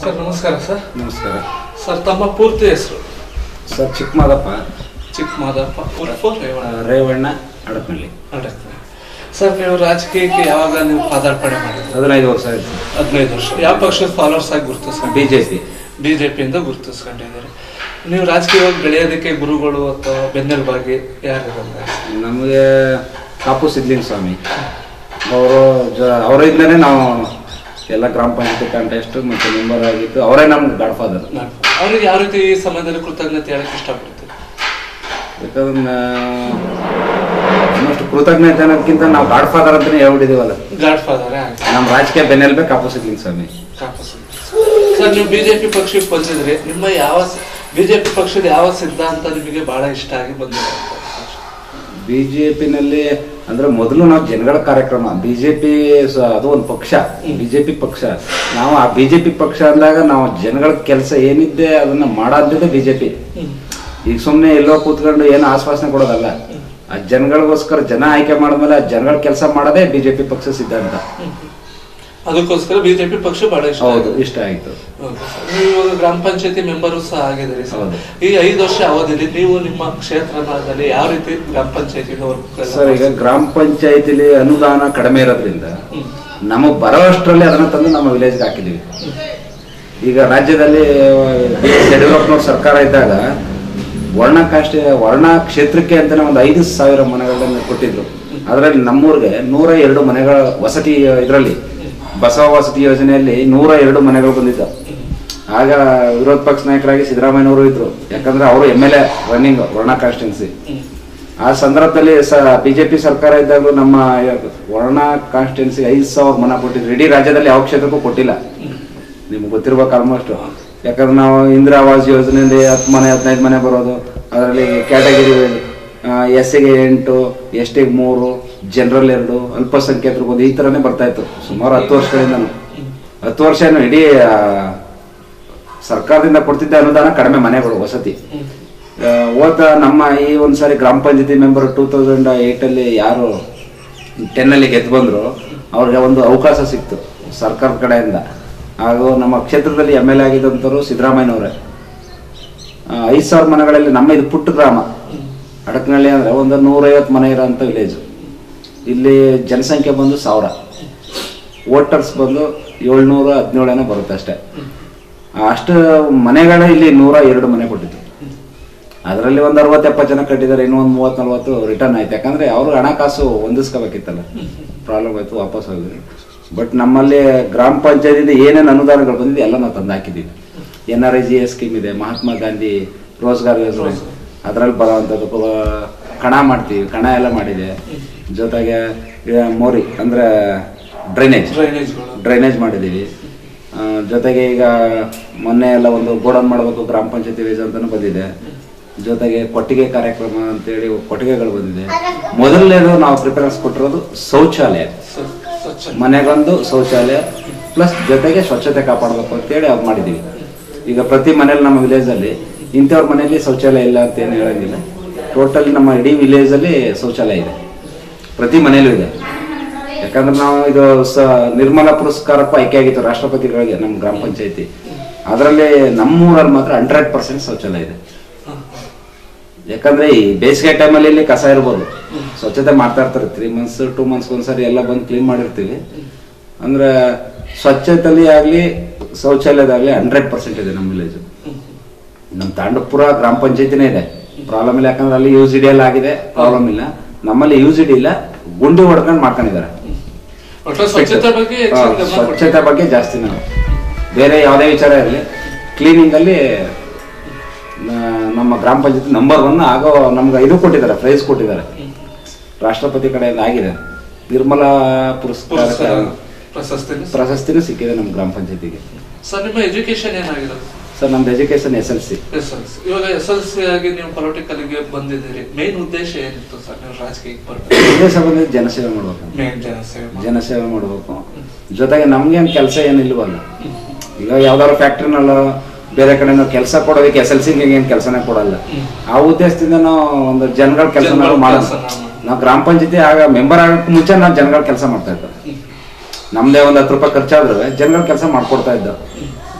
Sir ನಮಸ್ಕಾರ sir ನಮಸ್ಕಾರ sir ತಮ್ಮ ಪೂರ್ತಿ ಹೆಸರು ಸರ್ ಚಿಕ್ಕಮಾದಪ್ಪ ಚಿಕ್ಕ ಮಾದಪ್ಪ ಉರ್ಫು ರೇವಣ್ಣ ರೇವಣ್ಣ ಅಡಪನಹಳ್ಳಿ ನಡೆಸ್ತಾರೆ ಸರ್ ನೀವು ರಾಜಕೀಯಕ್ಕೆ ಯಾವಾಗ ನೀವು ಪಾದಾರ್ಪಣೆ ಮಾಡಿದ್ರಿ ಹದಿನೈದು ವರ್ಷ ಆಯ್ತು ಹದಿನೈದು ವರ್ಷ ಯಾವ ಪಕ್ಷದ ಫಾಲೋವರ್ಸ್ ಆಗಿ ಗುರುತಿಸ್ಕೊಂಡು ಬಿ ಜೆ ಪಿ ಬಿಜೆಪಿಯಿಂದ ಗುರುತಿಸ್ಕೊಂಡಿದ್ದೀರಿ ನೀವು ರಾಜಕೀಯವಾಗಿ ಬೆಳೆಯೋದಕ್ಕೆ ಗುರುಗಳು ಅಥವಾ ಬೆನ್ನೆಲುಬಾಗಿ ಯಾರಿರಲ್ಲ ನಮಗೆ ಕಾಪು ಸಿದ್ಲಿಂಗ ಸ್ವಾಮಿ ಅವರು ಜ ಅವರಿಂದನೇ ನಾವು ಎಲ್ಲ ಗ್ರಾಮ ಪಂಚಾಯತಿ ಕಾಂಟೆಸ್ಟ್ ಮತ್ತು ಮೆಂಬರ್ ಆಗಿದ್ದು ಅವರೇ ನಮ್ಗೆ ಗಾಡ್ ಫಾದರ್ ಅವ್ರಿಗೆ ಯಾವ ರೀತಿ ಈ ಸಮಯದಲ್ಲಿ ಕೃತಜ್ಞತೆ ಹೇಳಕ್ ಇಷ್ಟಪಡ್ತೀವಿ ಯಾಕಂದ್ರೆ ಇನ್ನಷ್ಟು ಕೃತಜ್ಞತೆ ಅನ್ನೋದಕ್ಕಿಂತ ನಾವು ಗಾಡ್ ಫಾದರ್ ಅಂತಲೇ ಹೇಳ್ಬಿಟ್ಟಿದ್ದೀವಲ್ಲ ಗಾಡ್ ಫಾದರೇ ಆಗಿ ನಮ್ಮ ರಾಜಕೀಯ ಬೆನ್ನೆಲ್ಬೇ ಕಾಪು ಸಿದ್ಲಿಂಗ ಸ್ವಾಮಿ ಸರ್ ನೀವು ಬಿಜೆಪಿ ಪಕ್ಷಕ್ಕೆ ಬಂದಿದ್ರಿ ನಿಮ್ಮ ಯಾವ ಬಿಜೆಪಿ ಪಕ್ಷದ ಯಾವ ಸಿದ್ಧಾಂತ ನಿಮಗೆ ಬಹಳ ಇಷ್ಟ ಆಗಿ ಬಂದಿದೆ ಅಂತ? ಬಿ ಜೆ ಪಿನಲ್ಲಿ ಅಂದ್ರೆ ಮೊದಲು ನಾವು ಜನಗಳ ಕಾರ್ಯಕ್ರಮ ಬಿ ಜೆ ಪಿ ಅದು ಒಂದು ಪಕ್ಷ ಬಿ ಜೆ ಪಿ ಪಕ್ಷ ನಾವು ಆ ಬಿ ಜೆ ಪಿ ಪಕ್ಷ ಅಂದಾಗ ನಾವು ಜನಗಳ ಕೆಲಸ ಏನಿದೆ ಅದನ್ನ ಮಾಡೋದಿದೆ ಬಿ ಜೆ ಪಿ ಹ್ಮ್. ಈಗ ಸುಮ್ಮನೆ ಎಲ್ಲೋ ಕೂತ್ಕೊಂಡು ಏನು ಆಶ್ವಾಸನೆ ಕೊಡೋದಲ್ಲ ಆ ಜನಗಳಿಗೋಸ್ಕರ ಜನ ಆಯ್ಕೆ ಮಾಡಿದ್ಮೇಲೆ ಆ ಜನಗಳ ಕೆಲಸ ಮಾಡೋದೇ ಬಿ ಜೆ ಪಿ ಪಕ್ಷ ಸಿದ್ಧಾಂತ ಅದಕ್ಕೋಸ್ಕರ ಬಿಜೆಪಿ ಪಕ್ಷ ಬಹಳ ಇಷ್ಟ ಹೌದು ಆಗಿದೆ. ಇಷ್ಟ ಆಯ್ತು ಹೌದು ಸರ್. ನೀವು ಇವಾಗ ಗ್ರಾಮ ಪಂಚಾಯತಿ ಮೆಂಬರು ಸಹ ಆಗಿದ್ದೀರಿ ಸರ್ ಹೌದು. ಈ ಐದು ವರ್ಷ ಅವಧಿಯಲ್ಲಿ ನೀವು ನಿಮ್ಮ ಕ್ಷೇತ್ರದಲ್ಲಿ ಯಾವ ರೀತಿ ಗ್ರಾಮ ಪಂಚಾಯತಿ ಸರ್ ಈಗ ಗ್ರಾಮ ಪಂಚಾಯತಿಲಿ ಅನುದಾನ ಕಡಿಮೆ ಇರೋದ್ರಿಂದ ನಮಗೆ ಬರೋಷ್ಟರಲ್ಲಿ ಅದನ್ನ ತಂದು ನಮ್ಮ ವಿಲೇಜ್ಗೆ ಹಾಕಿದೀವಿ ಈಗ ರಾಜ್ಯದಲ್ಲಿ ಬಿ ಎಸ್ ಯಡಿಯೂರಪ್ಪನವ್ರ ಸರ್ಕಾರ ಇದ್ದಾಗ ವರ್ಣ ಕಾಷ್ಟ ವರ್ಣ ಕ್ಷೇತ್ರಕ್ಕೆ ಅಂತಾನೆ ಒಂದು ಐದು ಸಾವಿರ ಮನೆಗಳನ್ನ ಕೊಟ್ಟಿದ್ರು ಅದರಲ್ಲಿ ನಮ್ಮೂರಿಗೆ ನೂರ ಎರಡು ಮನೆಗಳ ವಸತಿ ಇದರಲ್ಲಿ ಬಸವ ವಸತಿ ಯೋಜನೆಯಲ್ಲಿ ನೂರ ಎರಡು ಮನೆಗಳು ಬಂದಿದ್ದ ಆಗ ವಿರೋಧ ಪಕ್ಷ ನಾಯಕರಾಗಿ ಸಿದ್ದರಾಮಯ್ಯನವರು ಇದ್ರು ಯಾಕಂದ್ರೆ ಅವರು M L A running Varuna constituency ಆ ಸಂದರ್ಭದಲ್ಲಿ ಸ ಬಿಜೆಪಿ ಸರ್ಕಾರ ಇದ್ದಾಗಲೂ ನಮ್ಮ ವರ್ಣ ಕಾನ್ಸ್ಟಿಟ್ಯೂನ್ಸಿ ಐದು ಸಾವಿರ ಮನ ಕೊಟ್ಟಿದ್ರು ಇಡೀ ರಾಜ್ಯದಲ್ಲಿ ಯಾವ ಕ್ಷೇತ್ರಕ್ಕೂ ಕೊಟ್ಟಿಲ್ಲ ನಿಮ್ಗೆ ಗೊತ್ತಿರ್ಬೇಕು ಆಲ್ಮೋಸ್ಟ್ ಯಾಕಂದ್ರೆ ನಾವು ಇಂದಿರಾ ಆವಾಸ್ ಯೋಜನೆಯಲ್ಲಿ ಹತ್ತು ಮನೆ ಹದಿನೈದು ಮನೆ ಬರೋದು ಅದರಲ್ಲಿ ಕ್ಯಾಟಗಿರಿ ಎಸ್ ಸಿಗೆ ಎಂಟು ಎಸ್ ಟಿಗೆ ಮೂರು ಜನರಲ್ ಎರಡು ಅಲ್ಪಸಂಖ್ಯಾತರಿಗೆ ಒಂದು ಈ ಥರನೇ ಬರ್ತಾ ಇತ್ತು ಸುಮಾರು ಹತ್ತು ವರ್ಷಗಳಿಂದ ಹತ್ತು ವರ್ಷ ಏನು ಇಡೀ ಆ, ಸರ್ಕಾರದಿಂದ ಕೊಡ್ತಿದ್ದ ಅನುದಾನ ಕಡಿಮೆ ಮನೆಗಳು ವಸತಿ ಆ, ಹೋದ ನಮ್ಮ ಈ ಒಂದ್ಸಾರಿ ಗ್ರಾಮ ಪಂಚಾಯತಿ ಮೆಂಬರ್ ಟೂ ತೌಸಂಡ್ ಏಯ್ಟಲ್ಲಿ ಯಾರು ಟೆನ್ನಲ್ಲಿ ಗೆದ್ದು ಬಂದ್ರು ಅವ್ರಿಗೆ ಒಂದು ಅವಕಾಶ ಸಿಕ್ತು ಸರ್ಕಾರದ ಕಡೆಯಿಂದ ಹಾಗೂ ನಮ್ಮ ಕ್ಷೇತ್ರದಲ್ಲಿ ಎಮ್ ಎಲ್ ಎ ಆಗಿದ್ದಂಥವ್ರು ಸಿದ್ದರಾಮಯ್ಯನವರೇ ಐದು ಸಾವಿರ ಮನೆಗಳಲ್ಲಿ ನಮ್ಮ ಇದು ಪುಟ್ಟ ಗ್ರಾಮ ಅಡಕನಹಳ್ಳಿ ಅಂದರೆ ಒಂದು ನೂರೈವತ್ತು ಮನೆ ಇರೋಂಥ ವಿಲೇಜು ಇಲ್ಲಿ ಜನಸಂಖ್ಯೆ ಬಂದು ಸಾವಿರ ವೋಟರ್ಸ್ ಬಂದು ಏಳ್ನೂರ ಹದಿನೇಳೇನೋ ಬರುತ್ತೆ ಅಷ್ಟೇ ಅಷ್ಟು ಮನೆಗಳ ಇಲ್ಲಿ ನೂರ ಎರಡು ಮನೆ ಕೊಟ್ಟಿದ್ದು ಅದರಲ್ಲಿ ಒಂದು ಅರವತ್ತು ಎಪ್ಪತ್ತು ಜನ ಕಟ್ಟಿದ್ದಾರೆ ಇನ್ನೂ ಒಂದು ಮೂವತ್ತು ನಲ್ವತ್ತು ರಿಟರ್ನ್ ಆಯ್ತು ಯಾಕಂದ್ರೆ ಅವರು ಹಣಕಾಸು ಹೊಂದಿಸ್ಕೋಬೇಕಿತ್ತಲ್ಲ ಪ್ರಾಬ್ಲಮ್ ಆಯ್ತು ವಾಪಸ್ ಹೋಗಿದ್ರು ಬಟ್ ನಮ್ಮಲ್ಲಿ ಗ್ರಾಮ ಪಂಚಾಯತಿಂದ ಏನೇನು ಅನುದಾನಗಳು ಬಂದಿದೆ ಎಲ್ಲ ನಾವು ತಂದು ಹಾಕಿದ್ದೀವಿ N R I G S scheme ಇದೆ ಮಹಾತ್ಮ ಗಾಂಧಿ ರೋಜ್ಗಾರ್ ಯೋಜನೆ ಅದರಲ್ಲಿ ಬರೋವಂಥದ್ದು ಪ- ಕಣ ಮಾಡ್ತೀವಿ ಕಣ ಎಲ್ಲ ಮಾಡಿದೆ ಜೊತೆಗೆ ಈಗ ಮೋರಿ ಅಂದ್ರೆ ಡ್ರೈನೇಜ್ ಡ್ರೈನೇಜ್ಗಳು ಡ್ರೈನೇಜ್ ಮಾಡಿದ್ದೀವಿ ಆ, ಜೊತೆಗೆ ಈಗ ಮೊನ್ನೆ ಎಲ್ಲ ಒಂದು ಗೋಡನ್ ಮಾಡಬೇಕು ಗ್ರಾಮ ಪಂಚಾಯತಿ ವೇಜ್ ಅಂತಾನು ಬಂದಿದೆ ಜೊತೆಗೆ ಕೊಟ್ಟಿಗೆ ಕಾರ್ಯಕ್ರಮ ಅಂತೇಳಿ ಕೊಟ್ಟಿಗೆಗಳು ಬಂದಿದೆ ಮೊದಲನೇದು ನಾವು ಪ್ರಿಫರೆನ್ಸ್ ಕೊಟ್ಟಿರೋದು ಶೌಚಾಲಯ ಸ- ಸ್ವಚ್ಛ ಮನೆಗೊಂದು ಶೌಚಾಲಯ ಪ್ಲಸ್ ಜೊತೆಗೆ ಸ್ವಚ್ಛತೆ ಕಾಪಾಡಬೇಕು ಅಂತೇಳಿ ಅದು ಮಾಡಿದ್ದೀವಿ ಈಗ ಪ್ರತಿ ಮನೇಲಿ ನಮ್ಮ ವಿಲೇಜಲ್ಲಿ ಇಂಥವ್ರ ಮನೆಯಲ್ಲಿ ಶೌಚಾಲಯ ಇಲ್ಲ ಅಂತ ಏನು ಹೇಳಂಗಿಲ್ಲ ಟೋಟಲ್ ನಮ್ಮ ಇಡೀ ವಿಲೇಜಲ್ಲಿ ಶೌಚಾಲಯ ಇದೆ ಪ್ರತಿ ಮನೇಲೂ ಇದೆ ಯಾಕಂದ್ರೆ ನಾವು ಇದು ಸ ನಿರ್ಮಲಾ ಪುರಸ್ಕಾರಕ್ಕೂ ಆಯ್ಕೆ ಆಗಿತ್ತು ರಾಷ್ಟ್ರಪತಿಗಳಿಗೆ ನಮ್ಮ ಗ್ರಾಮ ಪಂಚಾಯತಿ ಅದರಲ್ಲಿ ನಮ್ಮೂರಲ್ಲಿ ಮಾತ್ರ ಹಂಡ್ರೆಡ್ ಪರ್ಸೆಂಟ್ ಶೌಚಾಲಯ ಇದೆ ಯಾಕಂದ್ರೆ ಈ ಬೇಸಿಗೆ ಟೈಮಲ್ಲಿ ಇಲ್ಲಿ ಕಸ ಇರ್ಬೋದು ಸ್ವಚ್ಛತೆ ಮಾಡ್ತಾ ಇರ್ತಾರೆ ತ್ರೀ ಮಂತ್ಸ್ ಟೂ ಮಂತ್ಸ್ ಒಂದ್ಸರಿ ಎಲ್ಲ ಬಂದು ಕ್ಲೀನ್ ಮಾಡಿರ್ತೀವಿ ಅಂದ್ರೆ ಸ್ವಚ್ಛತೆಯಲ್ಲಿ ಆಗ್ಲಿ ಶೌಚಾಲಯದಾಗ್ಲಿ ಹಂಡ್ರೆಡ್ ಪರ್ಸೆಂಟ್ ಇದೆ ನಮ್ಮ ವಿಲೇಜ್ ನಮ್ಮ ತಾಂಡಪುರ ಗ್ರಾಮ ಪಂಚಾಯತಿನೇ ಇದೆ ಪ್ರಾಬ್ಲಮ್ ಇಲ್ಲ ಯಾಕಂದ್ರೆ ಅಲ್ಲಿ ಯೂಸ್ ಎಲ್ಲ ಆಗಿದೆ ಪ್ರಾಬ್ಲಮ್ ಇಲ್ಲ ನಮ್ಮಲ್ಲಿ ಯೂಸ್ ಇಲ್ಲ ಗುಂಡಿ ಹೊಡ್ಕೊಂಡು ಮಾಡ್ಕೊಂಡಿದ್ದಾರೆ ಒಟ್ಟು ಸ್ವಚ್ಛತೆ ಬಗ್ಗೆ ಹಾ, ಹೆಚ್ಚಿನ ಗಮನ ಕೊಡ್ತೀವಿ. ಸ್ವಚ್ಛತೆ ಬಗ್ಗೆ ಜಾಸ್ತಿ ನಾವು ಬೇರೆ ಯಾವುದೇ ವಿಚಾರ ಇರಲಿ ಕ್ಲೀನಿಂಗ್ ಅಲ್ಲಿ ನ- ನಮ್ಮ ಗ್ರಾಮ ಪಂಚಾಯತ್ ನಂಬರ್ ಒನ್ ಆಗೋ ನಮ್ಗೆ ಇದು ಕೊಟ್ಟಿದ್ದಾರೆ ಪ್ರೈಸ್ ಕೊಟ್ಟಿದ್ದಾರೆ ರಾಷ್ಟ್ರಪತಿ ಕಡೆಯಿಂದ ಆಗಿದೆ ನಿರ್ಮಲಾ ಪುರಸ್ಕಾರ ಪುರಸ್ಕಾರ ಪ್ರಶಸ್ತಿನ ಪ್ರಶಸ್ತಿನೂ ಸಿಕ್ಕಿದೆ ನಮ್ಮ ಗ್ರಾಮ ಪಂಚಾಯತಿಗೆ ಸರ್ ನಿಮ್ಮ ಎಜುಕೇಶನ್ ಏನಾಗಿರೋದು ಸರ್ ನಮ್ದು education S L C S L C ಇವಾಗ ಎಸ್ ಎಲ್ ಸಿ ಆಗಿ ನೀವು ಪೊಲಿಟಿಕಲ್ ಗೆ ಬಂದಿದ್ದೀರಿ ಮೇನ್ ಉದ್ದೇಶ ಏನಿತ್ತು ಸರ್ ನೀವು ರಾಜಕೀಯಕ್ಕೆ ಬರ್ಬೇಕು ಉದ್ದೇಶ ಬಂದಿದ್ದು ಜನಸೇವೆ ಮಾಡ್ಬೇಕು ಮೇನ್ ಜನಸೇವೆ ಮಾಡಿ. ಜನಸೇವೆ ಮಾಡಬೇಕು ಜೊತೆಗೆ ನಮ್ಗೇನು ಕೆಲಸ ಏನಿಲ್ವಲ್ಲ ಈಗ ಯಾವ್ದಾದ್ರು ಫ್ಯಾಕ್ಟ್ರಿನಲ್ಲ ಬೇರೆ ಕಡೆ ನಾವು ಕೆಲಸ ಕೊಡೋದಕ್ಕೆ ಎಸ್ ಎಲ್ ಸಿ ಏನು ಕೆಲಸನೇ ಕೊಡಲ್ಲ ಆ ಉದ್ದೇಶದಿಂದ ನಾವು ಒಂದು ಜನಗಳ ಕೆಲಸ ಜನಗಳ ಮಾಡೋದು ಕೆಲ್ಸ ನಾವು ನಾವು ಗ್ರಾಮ ಪಂಚಾಯತಿ ಆಗ ಮೆಂಬರ್ ಆಗಕ್ಕೆ ಮುಂಚೆ ನಾವು ಜನಗಳ ಕೆಲಸ ಮಾಡ್ತಾ ಇದ್ದ ನಮ್ದೇ ಒಂದು ಹತ್ತು ರೂಪಾಯಿ ಖರ್ಚಾದ್ರೆ ಜನಗಳ ಕೆಲಸ ಮಾಡ್ಕೊಡ್ತಾ ಇದ್ದ